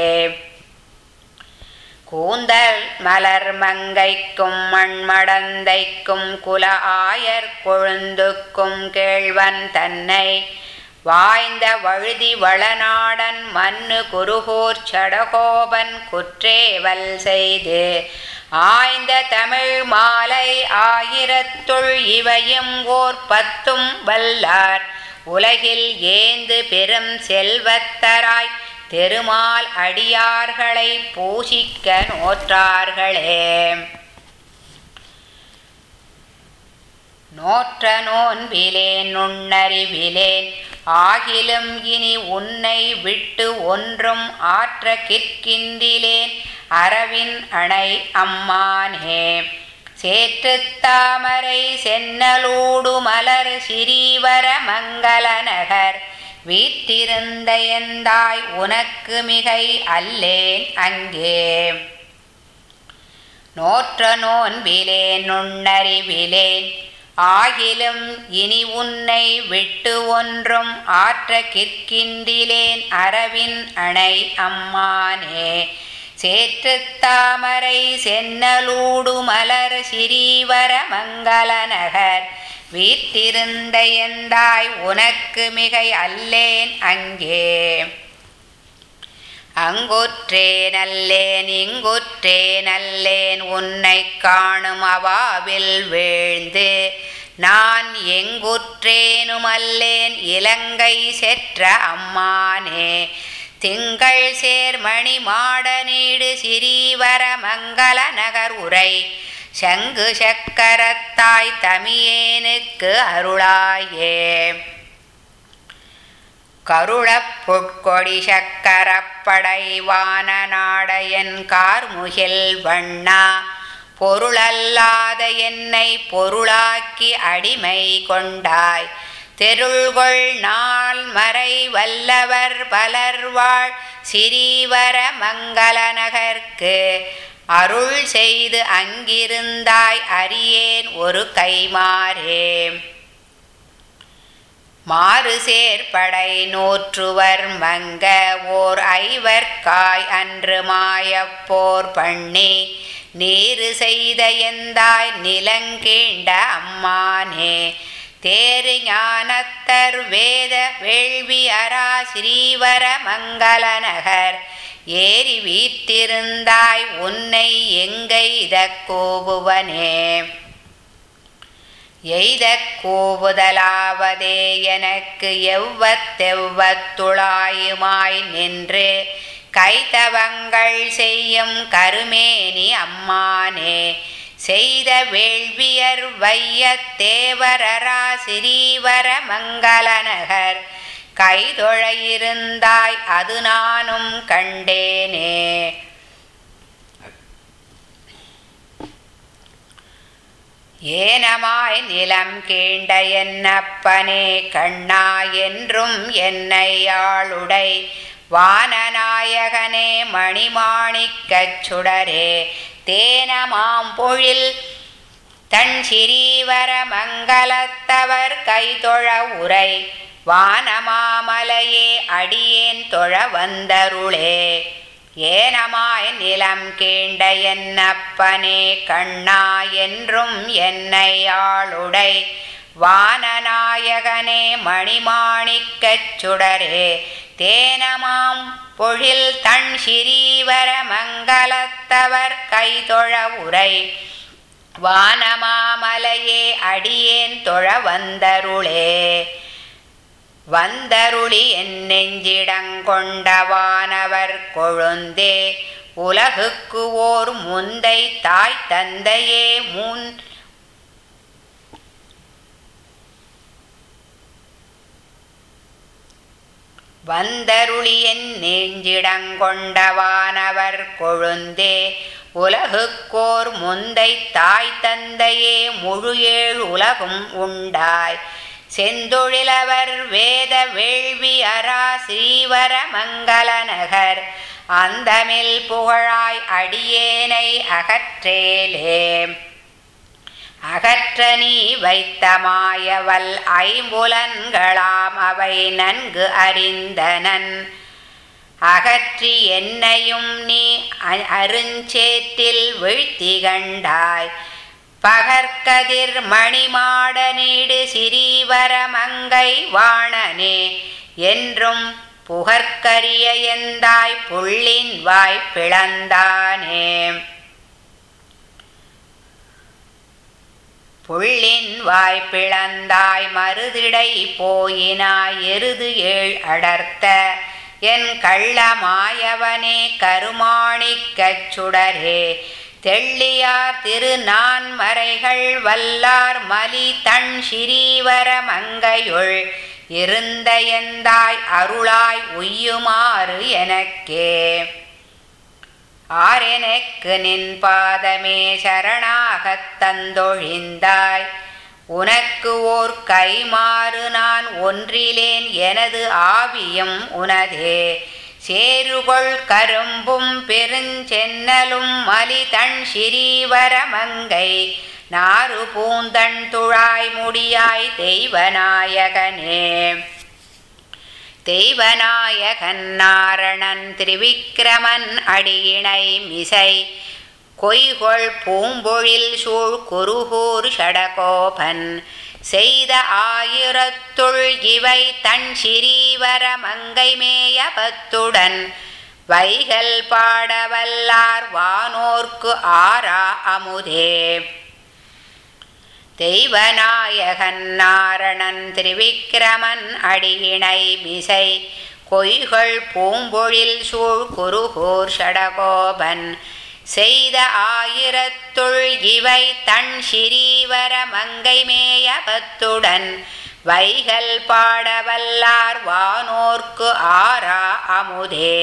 கூந்தல் மலர் மங்கைக்கும் மண்மடந்தைக்கும் குல ஆயர் கொழுந்துக்கும் கேழ்வன் தன்னை வாய்ந்த வழுதி வளநாடன் மன்னு குருகூர் சடகோபன் குற்றேவல் செய்து ஆய்ந்த தமிழ் மாலை ஆயிரத்துள் இவையும் ஓர் பத்தும் வல்லார் உலகில் ஏந்து பெரும் செல்வத்தராய் திருமால் அடியார்களை பூசிக்க நோற்றார்களே நோற்ற நோன்பிலேன் நுண்ணறிவிலேன் ஆகிலும் இனி உன்னை விட்டு ஒன்றும் ஆற்ற கிற்கின்றிலேன் அரவின் அணை அம்மானே சேற்றுத் தாமரை சென்னலூடு மலர் சிறீவர மங்கள நகர் வீற்றிருந்த எந்தாய் உனக்கு மிகை அல்லேன் அங்கே நோற்ற நோன்பிலேன் நுண்ணறிவிலேன் ஆகிலும் இனி உன்னை விட்டு ஒன்றும் ஆற்ற கிற்கின்றிலேன் அரவின் அணை அம்மானே சேற்றுத் தாமரை சென்னலூடு மலர் சிறீவர மங்கள நகர் வீற்றிருந்த எந்தாய் உனக்கு மிகை அல்லேன் அங்கே அங்குற்றே நல்லேன் இங்குற்றே நல்லேன் உன்னை காணும் அவாவில் வீழ்ந்து நான் எங்குற்றேனும் அல்லேன் இலங்கை செற்ற அம்மானே திங்கள் சேர்மணி மாட நீடு சிறீவர மங்கள நகர் உரை சங்கு சக்கரத்தாய் தமியேனுக்கு அருளாயே கருளப் பொற்கொடி சக்கரப்படை வான நாடையன் கார்முகில் வண்ணா பொருளல்லாத என்னை பொருளாக்கி அடிமை கொண்டாய் தெருள்கொள் நாள் மறை வல்லவர் பலர்வாழ் சிறீவர மங்கள நகர்க்கு அருள் செய்து அங்கிருந்தாய் அறியேன் ஒரு கைமாறே மாறு சேர்ப்படை நூற்றுவர் மங்க ஓர் ஐவர்காய் அன்று மாயப்போர் பண்ணி நீரு செய்த எந்தாய் நிலங்கீண்ட அம்மானே தேரு ஞானத்தர் வேத வேள்வி அரா ஸ்ரீவர மங்கள நகர் ஏறி வீற்றிருந்தாய் உன்னை எங்கெய்த கோபுவனே எய்த கூவுதலாவதே எனக்கு எவ்வத்தெவ்வத்துளாயுமாய் நின்று கைதவங்கள் செய்யும் கருமேனி அம்மானே செய்த வேள்வியர் வையத் தேவரரா சிறீவர மங்கள நகர் கைதொழ இருந்தாய் அது நானும் கண்டேனே ஏனமாய் நிலம் கீண்ட என்னப்பனே கண்ணா என்றும் என்னை ஆளுடை வானநாயகனே மணிமாணிக்கச் சுடரே தேனமாம் பொழில் தன் சிறீவர மங்களத்தவர் கைதொழ உரை வானமாமலையே அடியேன் தொழ வந்தருளே ஏனமாய் நிலம் கீண்ட என்னப்பனே கண்ணா என்றும் என்னை ஆளுடை வானநாயகனே மணிமாணிக்கச் சுடரே தேனமாம் பொழில் தன் சிறீவர மங்களத்தவர் கைதொழ உரை வானமாமலையே அடியேன் தொழ வந்தருளே வந்தருளி என் நெஞ்சிடங்கொண்ட வானவர் கொழுந்தே உலகுக்கு ஓர் முந்தை தாய் தந்தையே முன் வந்தருளி என் நெஞ்சிடங்கொண்ட வானவர் கொழுந்தே உலகுக்கோர் முந்தை தாய் தந்தையே முழு ஏழ் உலகும் உண்டாய் செந்தொழிலவர் வேத வேள்வி அரா ஸ்ரீவர மங்கள நகர் அந்தமில் புகழாய் அடியேனை அகற்றேலே அகற்ற நீ வைத்த மாயவல் ஐம்புலன்களாம் அவை நன்கு அறிந்தனன் அகற்றி என்னையும் நீ அ- அருஞ்சேற்றில் வீழ்த்தி கண்டாய் பகற்கதிர் மணிமாட நீடு சிறீவர மங்கை வாணனே என்றும் புகற்கரிய எந்தாய் புள்ளின் வாய் பிளந்தானே புள்ளின் வாய் பிளந்தாய் மறுதிடை போயினாய் எருது ஏழ் அடர்த்த என் கள்ளமாயவனே கருமாணிக்கச் சுடரே தெள்ளியார் திரு நான்மறைகள் வல்லார் மலி தன் சிறீவர மங்கையுள் இருந்த எந்தாய் அருளாய் உய்யுமாறு எனக்கே ஆரெனக்கு நின் பாதமே சரணாகத் தந்தொழிந்தாய் உனக்கு ஓர் கைமாறு நான் ஒன்றிலேன் எனது ஆவியும் உனதே சேருகொள் கரும்பும் பெருஞ்சென்னலும் மலி தன் சிறீவர மங்கை நாறு பூந்தன் துழாய் முடியாய் தெய்வநாயகனே தெய்வநாயகன் நாரணன் திரிவிக்கிரமன் அடியிணை மிசை கொய்கொள் பூம்பொழில் சூழ் குருகூர் ஷடகோபன் செய்த ஆயிரத்துள் இவை தன் சிறீவர மங்கை மேயபத்துடன் வைகல் பாடவல்லார் வானோர்க்கு ஆரா அமுதே தெய்வநாயகன் நாரணன் திரிவிக்கிரமன் அடியிணை மிசை கொய்கள் பூம்பொழில் சூழ் குருகூர் ஷடகோபன் செய்த ஆயிரத்துள் இவை தன் சிறீவர மங்கை மேயபத்துடன் வைகல் பாடவல்லார் வானோர்க்கு ஆரா அமுதே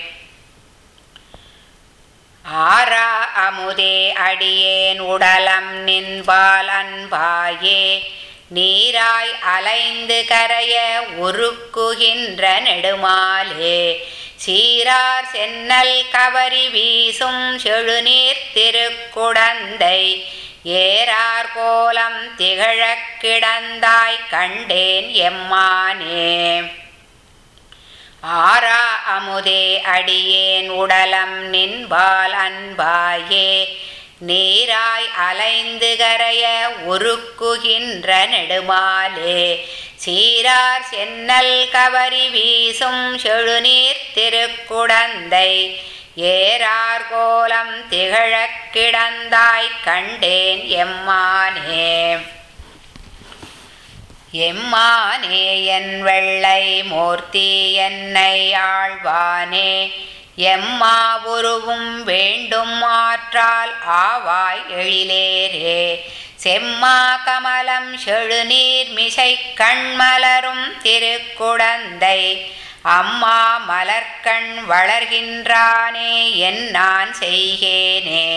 ஆரா அமுதே அடியேன் உடலம் நின்பால் அன்பாயே நீராய் அலைந்து கரைய உருக்குகின்ற நெடுமாலே சீரார் சென்னல் கவரி வீசும் செழுநீர் திருக்குடந்தை ஏறார் கோலம் திகழக் கிடந்தாய் கண்டேன் எம்மானே ஆரா அமுதே அடியேன் உடலம் நின்பால் அன்பாயே நீராய் அலைந்து கரைய உருக்குகின்ற நெடுமாலே சீரார் சென்னல் கவரி வீசும் செழுநீர் திருக்குடந்தை ஏறார் கோலம் திகழக் கிடந்தாய் கண்டேன் எம்மானே எம்மானே என் வெள்ளை மூர்த்தி என்னை ஆழ்வானே எம்மா உருவும் வேண்டும் ஆற்றால் ஆவாய் எழிலேரே செம்மா கமலம் செழுநீர் மிசை கண்மலரும் திருக்குடந்தை அம்மா மலர்கண் வளர்கின்றானே என் நான் செய்கேனே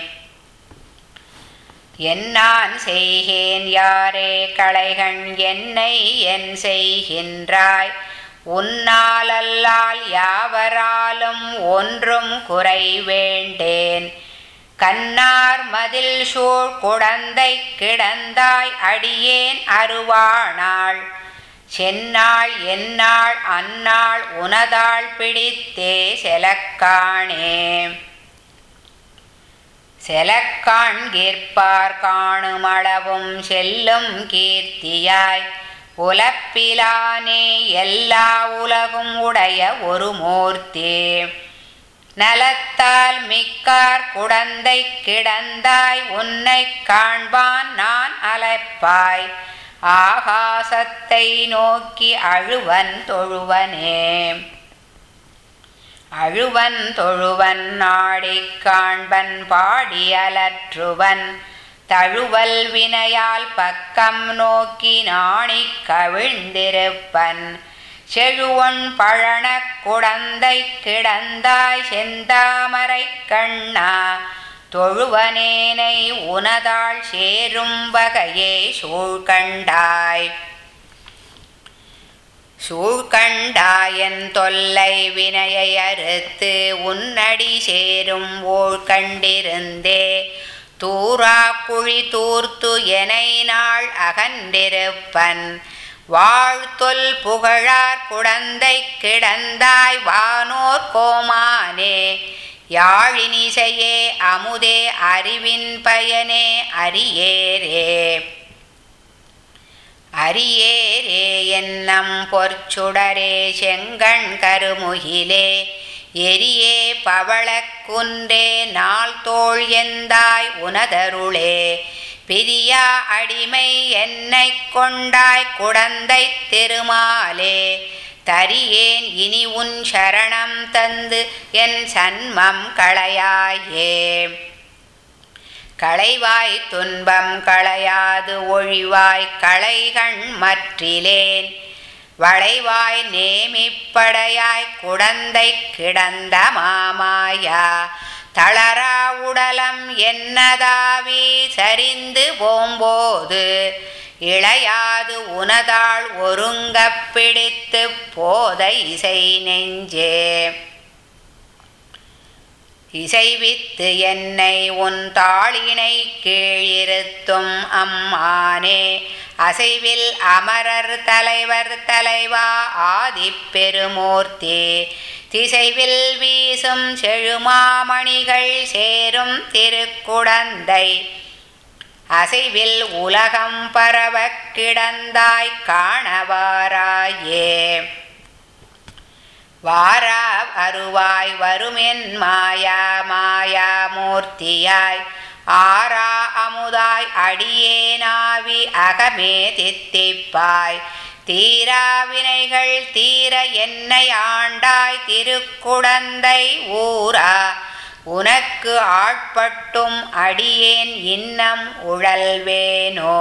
என்னான் செய்கேன் யாரே களைகண் என்னை என் செய்கின்றாய் உன்னாலல்லால் யாவராலும் ஒன்றும் குறை வேண்டேன் கண்ணார் மதில் சூழ் குடந்தை கிடந்தாய் அடியேன் அருவானாள் சென்னாள் என்னாள் அன்னாள் உனதாள் பிடித்தே செலக்காணே செலக்காண்கிற்பார் காணுமளவும் செல்லும் கீர்த்தியாய் உலப்பிலானே எல்லா உலகும் உடைய ஒரு மூர்த்தி நலத்தால் மிக்கார் குடந்தை கிடந்தாய் உன்னை காண்பான் நான் அலைப்பாய் ஆகாசத்தை நோக்கி அழுவன் தொழுவனே அழுவன் தொழுவன் நாடிக் காண்பன் பாடி அலற்றுவன் தழுவல் வினையால் பக்கம் நோக்கி நாணிக் கவிழ்ந்திருப்பன் செழுவன் பழனக் குடந்தை கிடந்தாய் செந்தாமரை கண்ணா தொழுவனேனை உனதாள் சேரும் வகையே சூழ்கண்டாய் சூழ்கண்டாயன் தொல்லை வினையை அறுத்து உன்னடி சேரும் ஓள் கண்டிருந்தே தூரா குழி தூர்த்து எனை நாள் அகன்றிருப்பன் வாழ்த்தொல் புகழார் குடந்தை கிடந்தாய் வானோர் கோமானே யாழினிசையே அமுதே அறிவின் பயனே அரியேரே அரியேரே என்னம் பொற்சுடரே செங்கண் கருமுகிலே எரியே பவளக்குன்றே நாள் தோள் எந்தாய் உனதருளே பிரியா அடிமை என்னை கொண்டாய் குடந்தை திருமாலே தரியேன் இனி உன் சரணம் தந்து என் சன்மம் களையாயே களைவாய் துன்பம் களையாது ஒழிவாய் களைகண் மற்றிலேன் வளைவாய் நேமிப்படையாய் குடந்தை கிடந்த மாமாயா தளரா உடலம் என்னதாவி சரிந்து போம்போது இளையாது உனதாள் ஒருங்கப் பிடித்து போத இசை நெஞ்சே இசைவித்து என்னை உன் தாளினை கீழிருத்தும் அம்மானே அசைவில் அமரர் தலைவர் தலைவா ஆதிப்பெருமூர்த்தி திசைவில் வீசும் செழுமாமணிகள் சேரும் திருக்குடந்தை அசைவில் உலகம் பரவக் கிடந்தாய் காணவாராயே வாரா அருவாய் வருமென் மாயா மாயா மூர்த்தியாய் ஆரா அமுதாய் அடியேனாவி அகமே தித்திப்பாய் தீரா வினைகள் தீர என்னை ஆண்டாய் திருக்குடந்தை ஊரா உனக்கு ஆட்பட்டும் அடியேன் இன்னம் உழல்வேனோ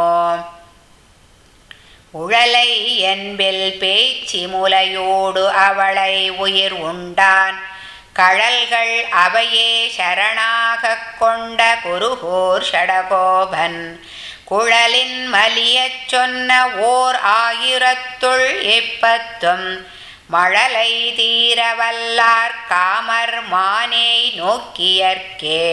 உழலை என்பில் பேச்சி முலையோடு அவளை உயிர் உண்டான் கழல்கள் அவையே சரணாகக் கொண்ட குருகோர் ஷடகோபன் குழலின் மலியச் சொன்ன ஓர் ஆயிரத்துள் எப்பத்தும் மழலை தீரவல்லார் காமர் மானே நோக்கியற்கே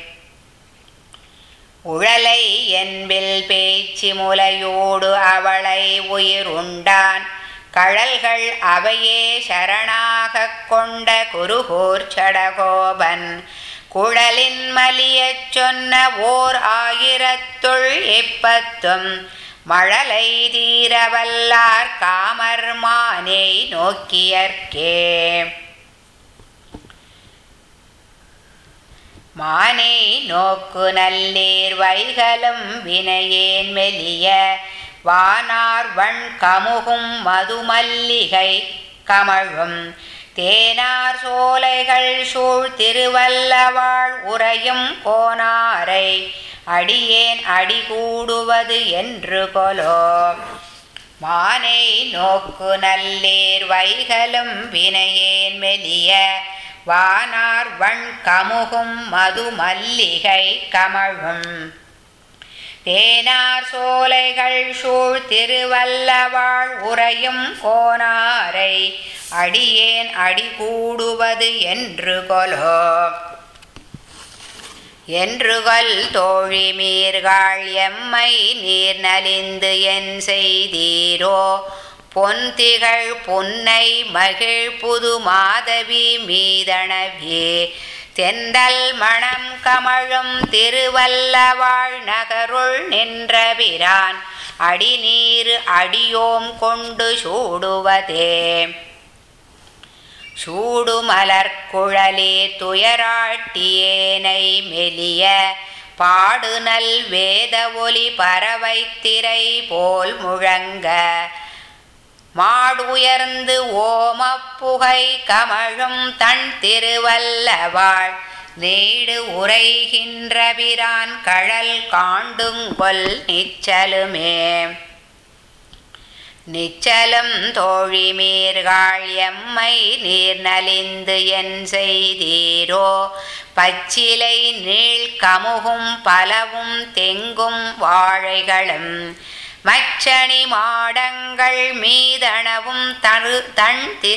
உழலை என்பில் பேச்சு முலையோடு அவளை உயிர் உண்டான் கழல்கள் அவையே சரணாகக் கொண்ட குருகூர் சடகோபன் குழலின் மலியச் சொன்ன ஓர் ஆயிரத்துள் எப்பத்தும் மழலை தீரவல்லார் காமர் மானே நோக்கியற்கே மானே நோக்கு நல்லீர் வைகலும் வினையேன் மெலிய வானார் வண் கமுகும் மதுமல்லிகை கமழும் தேனார் சோலைகள் சூழ் திருவல்லவாழ் உறையும் கோனாரை அடியேன் அடிகூடுவது என்று கொலோ மானை நோக்கு நல்லீர் வைகலும் வினையேன் மெலிய வானார் வண் கமுகும் மது மல்லிகை கமழும் தேனார் சோலைகள் சூழ் திருவல்லவாழ் உறையும் கோனாரை அடியேன் அடிகூடுவது என்று கொலோ என்றுகொல் தோழி மீர்காள் எம்மை நீர் நலிந்து என் செய்தீரோ பொன் திகழ் புன்னை மகிழ் புது மாதவி மீதனவி தெந்தல் மணம் கமழும் திருவல்லவாழ் நகருள் நின்றபிரான் அடிநீர் அடியோம் கொண்டு சூடுவதே சூடுமலர் குழலே துயராட்டியேனை மெலிய பாடுநல் வேத ஒலி பறவைத்திரை போல் முழங்க மாடுயர்ந்து ஓமப்புகை கமழும் தன் திருவல்லவாள் நீடு உரைகின்றபிரான் கழல் காண்டுங்கொல் நிச்சலுமே நிச்சலும் தோழிமீர்காள் எம்மை நீர் நலிந்து என் செய்தீரோ பச்சிலை நீள் கமுகும் பலவும் தெங்கும் வாழைகளும் மச்சணி மாடங்கள் மீதனவும் தரு தன் தி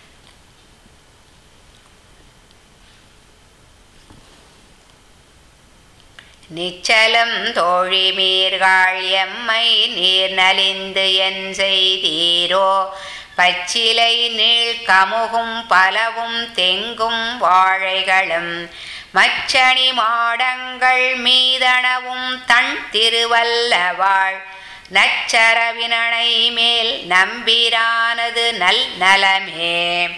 நிச்சலும் தோழிமீர்காள் எம்மை நீர் நலிந்து என் செய்தீரோ பச்சிலை நீள் கமுகும் பலவும் தெங்கும் வாழைகளும் மச்சணி மாடங்கள் மீதனவும் தன் திருவல்லவாள் நச்சரவினனை மேல் நம்பிரானது நல் நலமே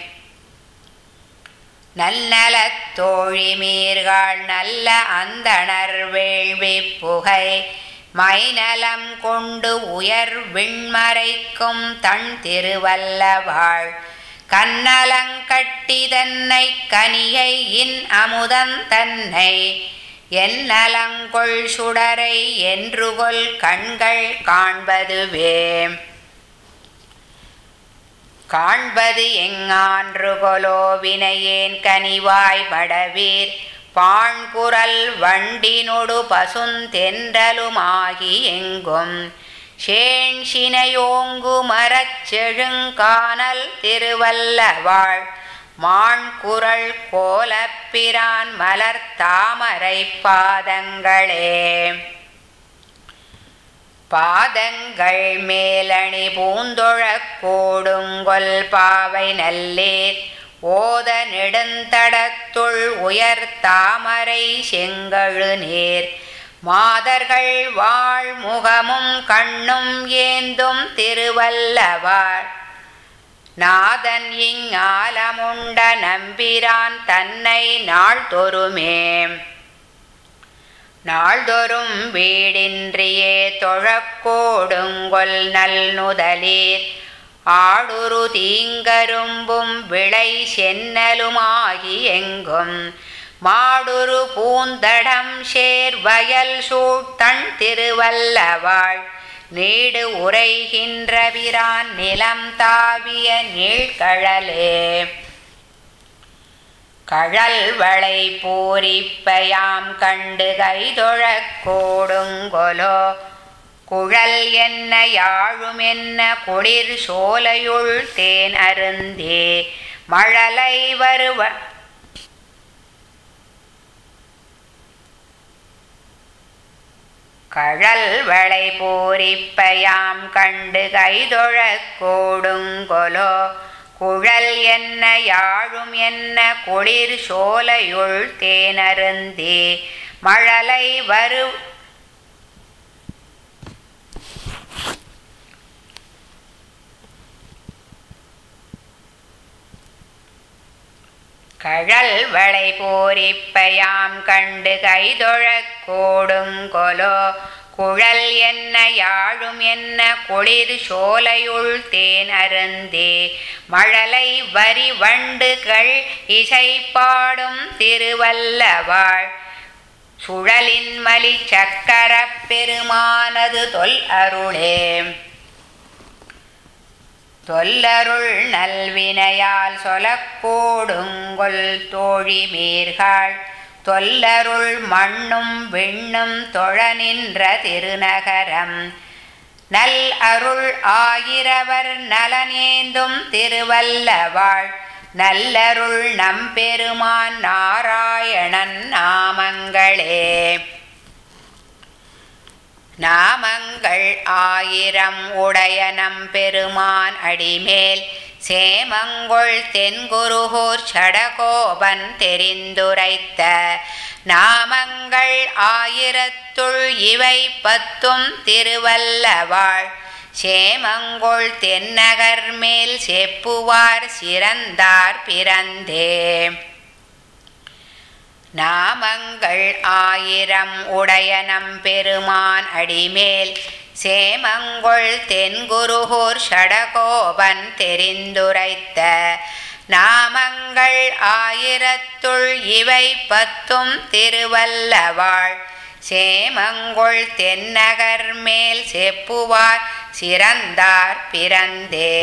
நல்லலத் தோழிமீர்கள் நல்ல அந்தணர் வேள்வி புகை மைநலம் கொண்டு உயர் விண்மறைக்கும் தன் திருவல்லவாள் கண்ணலங்கட்டி தன்னை கனியை இன் அமுதன் தன்னை என் நலங்கொள் சுடரை என்றுகொல் கண்கள் காண்பதுவே காண்பது எங்கான்று கொலோ வினையேன் கனிவாய் படவீர் பாண்குரல் வண்டினொடு பசுந்தென்றலுமாகி எங்கும் ஷேண் சினையோங்கு மரச் செழுங்கானல் திருவல்லவாள் மாண்குரல் கோலப்பிரான் மலர் தாமரை பாதங்களே பாதங்கள் மேலணி பூந்தொழக் கோடுங்கொல் பாவை நல்லேர் ஓத நெடுந்தடத்துள் உயர் தாமரை செங்கழு நேர் மாதர்கள் வாழ் முகமும் கண்ணும் ஏந்தும் திருவல்லவார் நாதன் இங்காலமுண்ட நம்பிரான் தன்னை நாள்தொருமே நாள்தொறும் வீடின்றியே தொழக்கோடுங்கொல் நல் நுதலீர் ஆடுரு தீங்கரும்பும் விளை சென்னலுமாகி எங்கும் மாடுரு பூந்தடம் சேர் வயல் சூட்டண் திருவல்லவாள் நீடு உரைகின்றவிரான் நிலம் தாவிய நீழ்கழலே கழல் வளை பூரிப்பயாம் கண்டு கைதொழக் கோடுங்கொலோ குழல் என்ன யாழும் என்ன குளிர் சோலையுள் தேன் அருந்தே மழலை வருவ கழல் வளை பூரிப்பயாம் கண்டு கைதொழக் கோடுங்கொலோ குழல் என்ன யாழும் என்ன குளிர் சோலையுள் தேனருந்தே மழலை வரு கழல் வளை போரிப்பயாம் கண்டு கைதொழக் கோடுங்கொலோ குழல் என்ன யாழும் என்ன குளிர் சோலையுள் தேன் அருந்தே மழலை வரி வண்டுகள் இசை பாடும் திருவல்லவாள் சுழலின் மலி சக்கரப் பெருமானது தொல் அருளே தொல்லருள் நல்வினையால் சொலக்கூடுங்கொல் தோழிமீர்கள் தொல்லருள் மண்ணும் விண்ணும் தொழ நின்ற திருநகரம் நல் அருள் ஆயிரவர் நலனேந்தும் திருவல்லவாள் நல்லருள் நம்பெருமான் நாராயணன் நாமங்களே நாமங்கள் ஆயிரம் உடைய நம்பெருமான் அடிமேல் சேமங்கொள் தென்குருகூர் சடகோபன் தெரிந்துரைத்த நாமங்கள் ஆயிரத்துள் இவை பத்தும் திருவல்லவாள் சேமங்கொள் தென்னகர் மேல் செப்புவார் சிறந்தார் பிறந்தே நாமங்கள் ஆயிரம் உடைய நம்பெருமான் அடிமேல் சேமங்கொள் தென்குருகூர் ஷடகோபன் தெரிந்துரைத்த நாமங்கள் ஆயிரத்துள் இவை பத்தும் திருவல்லவாள் சேமங்கொள் தென்னகர் மேல் செப்புவார் சிறந்தார் பிறந்தே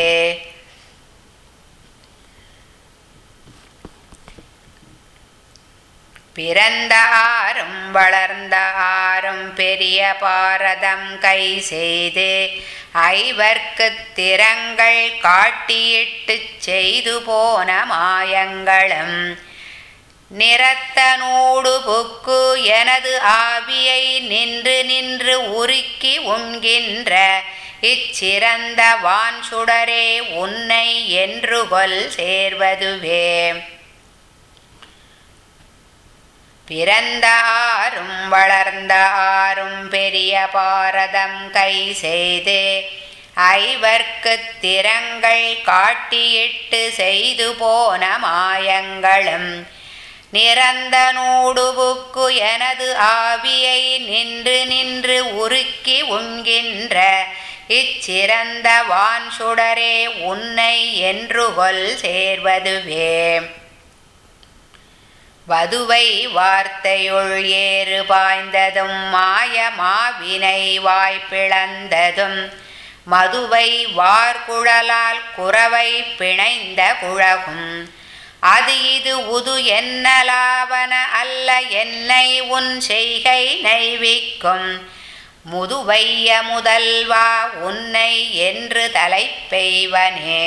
பிறந்த ஆறும் வளர்ந்த ஆறும் பெரிய பாரதம் கை செய்து ஐவர்க்குத் திறங்கள் காட்டியிட்டுச் செய்து போன மாயங்களும் நிறத்தனூடு புக்கு எனது ஆவியை நின்று நின்று உருக்கி உண்கின்ற இச்சிறந்த வான் சுடரே உன்னை என்று கொல் சேர்வதுவே பிறந்த ஆறும் வளர்ந்த ஆறும் பெரிய பாரதம் கை செய்து ஐவர்க்குத் திறங்கள் காட்டியிட்டு செய்து போன மாயங்களும் நிறந்த நூடுபுக்கு எனது ஆவியை நின்று நின்று உருக்கி உண்கின்ற இச்சிறந்த வான் சுடரே உன்னை என்று கொல் சேர்வதுவே வதுவை வார்த்தையுள் ஏறு பாய்ந்ததும் மாய மாவினை வாய்ப்பிளந்ததும் மதுவை வார்குழலால் குறவை பிணைந்த குழகும் அது இது உது என்னலாவன அல்ல என்னை உன் செய்கை நைவிக்கும் முதுவைய முதல்வா உன்னை என்று தலைப்பெய்வனே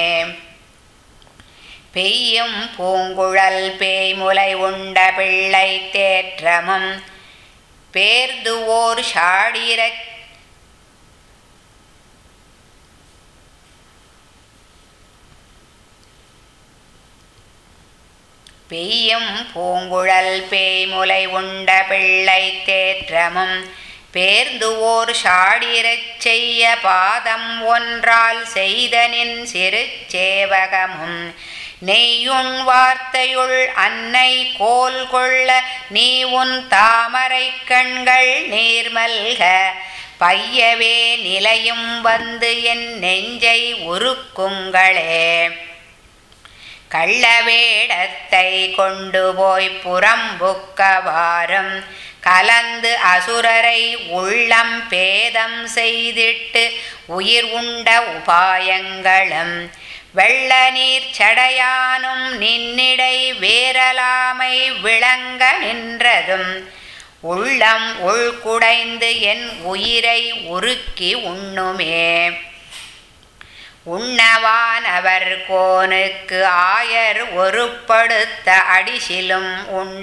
பெய்யும் பூங்குழல் பேய்முலை உண்ட பிள்ளை தேற்றமும் பேர்து ஓர் ஷாடிரச் பெய்யும் பூங்குழல் பேய்முலை உண்ட பிள்ளை தேற்றமும் பேர்ந்து ஓர் ஷாடிரச் செய்ய பாதம் ஒன்றால் செய்த நின் சிறு சேவகமும் நெய்யுண் வார்த்தையுள் அன்னை கோல் கொள்ள நீ உன் தாமரை கண்கள் நீர்மல்க பையவே நிலையும் வந்து என் நெஞ்சை உருக்குங்களே கள்ளவேடத்தை கொண்டு போய் புறம்புக்கவாறும் கலந்து அசுரரை உள்ளம் பேதம் செய்திட்டு உயிர் உண்ட உபாயங்களும் வெள்ள நீர் சடையானும் நின்னிடை வேரலாமை விளங்க நின்றதும் உள்ளம் உள்குடைந்து என் உயிரை உருக்கி உண்ணுமே உண்ணவானவர் கோனுக்கு ஆயர் ஒருப்படுத்த அடிசிலும் உண்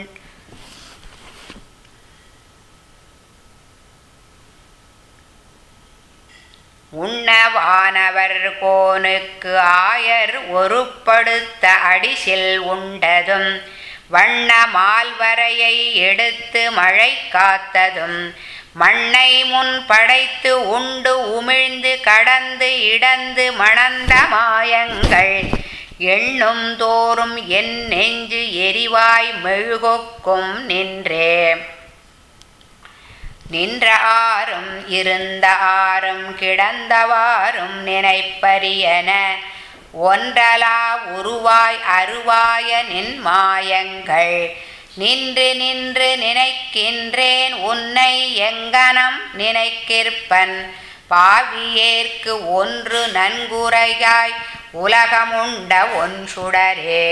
உண்ணவானவர் கோனுக்கு ஆயர் ஒருப்படுத்த அடிசில் உண்டதும் வண்ண மால்வரையை எடுத்து மழை காத்ததும் மண்ணை முன் படைத்து உண்டு உமிழ்ந்து கடந்து இடந்து மணந்த மாயங்கள் எண்ணும் தோறும் என் நெஞ்சு எரிவாய் மெழுகொக்கும் நின்றே நின்ற ஆறும் இருந்த ஆறும் கிடந்தவாறும் நினைப்பரியன ஒன்றலா உருவாய் அருவாய நின் மாயங்கள் நின்று நின்று நினைக்கின்றேன் உன்னை எங்கனம் நினைக்கிற்பன் பாவியேற்கு ஒன்று நன்குரையாய் உலகமுண்ட ஒன்சுடரே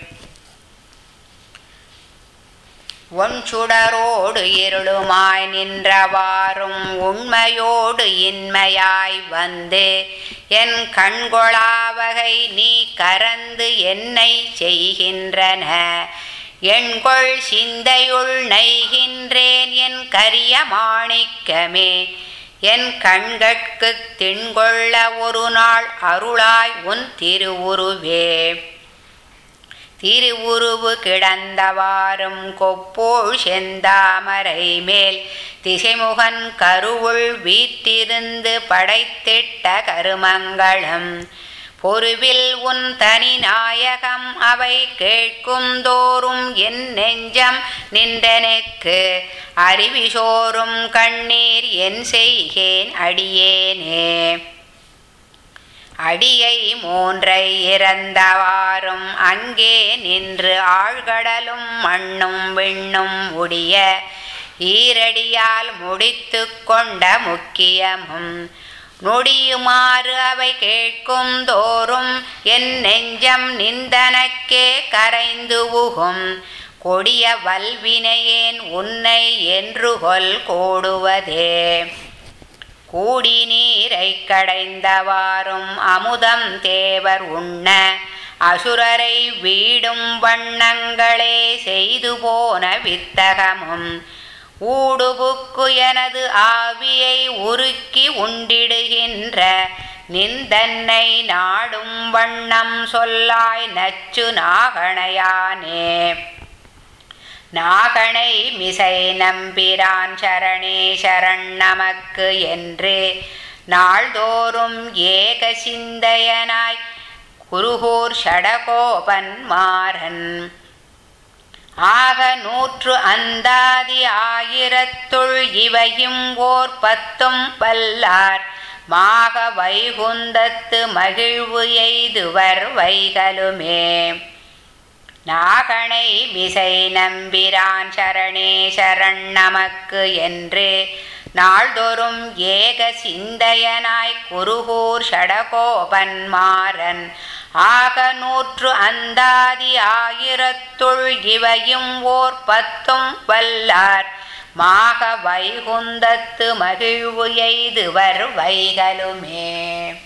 ஒன்சுடரோடு இருளுமாய் நின்றவாறும் உண்மையோடு இன்மையாய் வந்து என் கண்கொளாவகை நீ கரந்து என்னை செய்கின்றன எண்கொள் சிந்தையுள் நெய்கின்றேன் என் கரிய மாணிக்கமே என் கண்கட்குத் திண்கொள்ள ஒரு நாள் அருளாய் உன் திருவுருவே திருவுருவு கிடந்தவாறும் கொப்போள் செந்தாமரை மேல் திசைமுகன் கருவுள் வீற்றிருந்து படைத்திட்ட கருமங்களும் பொருவில் உன் தனி நாயகம் அவை கேட்கும் தோறும் என் நெஞ்சம் நின்றனுக்கு அறிவிசோறும் கண்ணீர் என் செய்கேன் அடியேனே அடியை மூன்றை இறந்தவாறும் அங்கே நின்று ஆழ்கடலும் மண்ணும் விண்ணும் உடைய ஈரடியால் முடித்து கொண்ட முக்கியமும் நொடியுமாறு அவை கேட்கும் தோறும் என் நெஞ்சம் நிந்தனக்கே கரைந்து உகும் கொடிய வல்வினையேன் உன்னை என்று கொல் கோடுவதே கூடி நீரை கடைந்தவாறும் அமுதம் தேவர் உண்ண அசுரரை வீடும் வண்ணங்களே செய்து போன வித்தகமும் ஊடுபுக்கு எனது ஆவியை உருக்கி உண்டிடுகின்ற நிந்தன்னை நாடும் வண்ணம் சொல்லாய் நச்சு நாகணையானே நாகனை மிசை நம்பிரான் சரணே சரண் நமக்கு என்று நாள்தோறும் ஏக சிந்தையனாய் குருகூர் ஷடகோபன் மாறன் ஆக நூற்று அந்தாதி ஆயிரத்துள் இவையும் ஓர் பத்தும் வல்லார் மாக வைகுந்தத்து மகிழ்வு எய்துவர் வைகலுமே நாகனை மிசை நம்பிரான் சரணே சரண் நமக்கு என்று நாள்தோறும் ஏக சிந்தையனாய் குருகூர் ஷடகோபன் மாறன் ஆக நூற்று அந்தாதி ஆயிரத்துள் இவையும் ஓர் பத்தும் வல்லார் மாக வைகுந்தத்து மகிழ்வு எய்துவர் வைகலுமே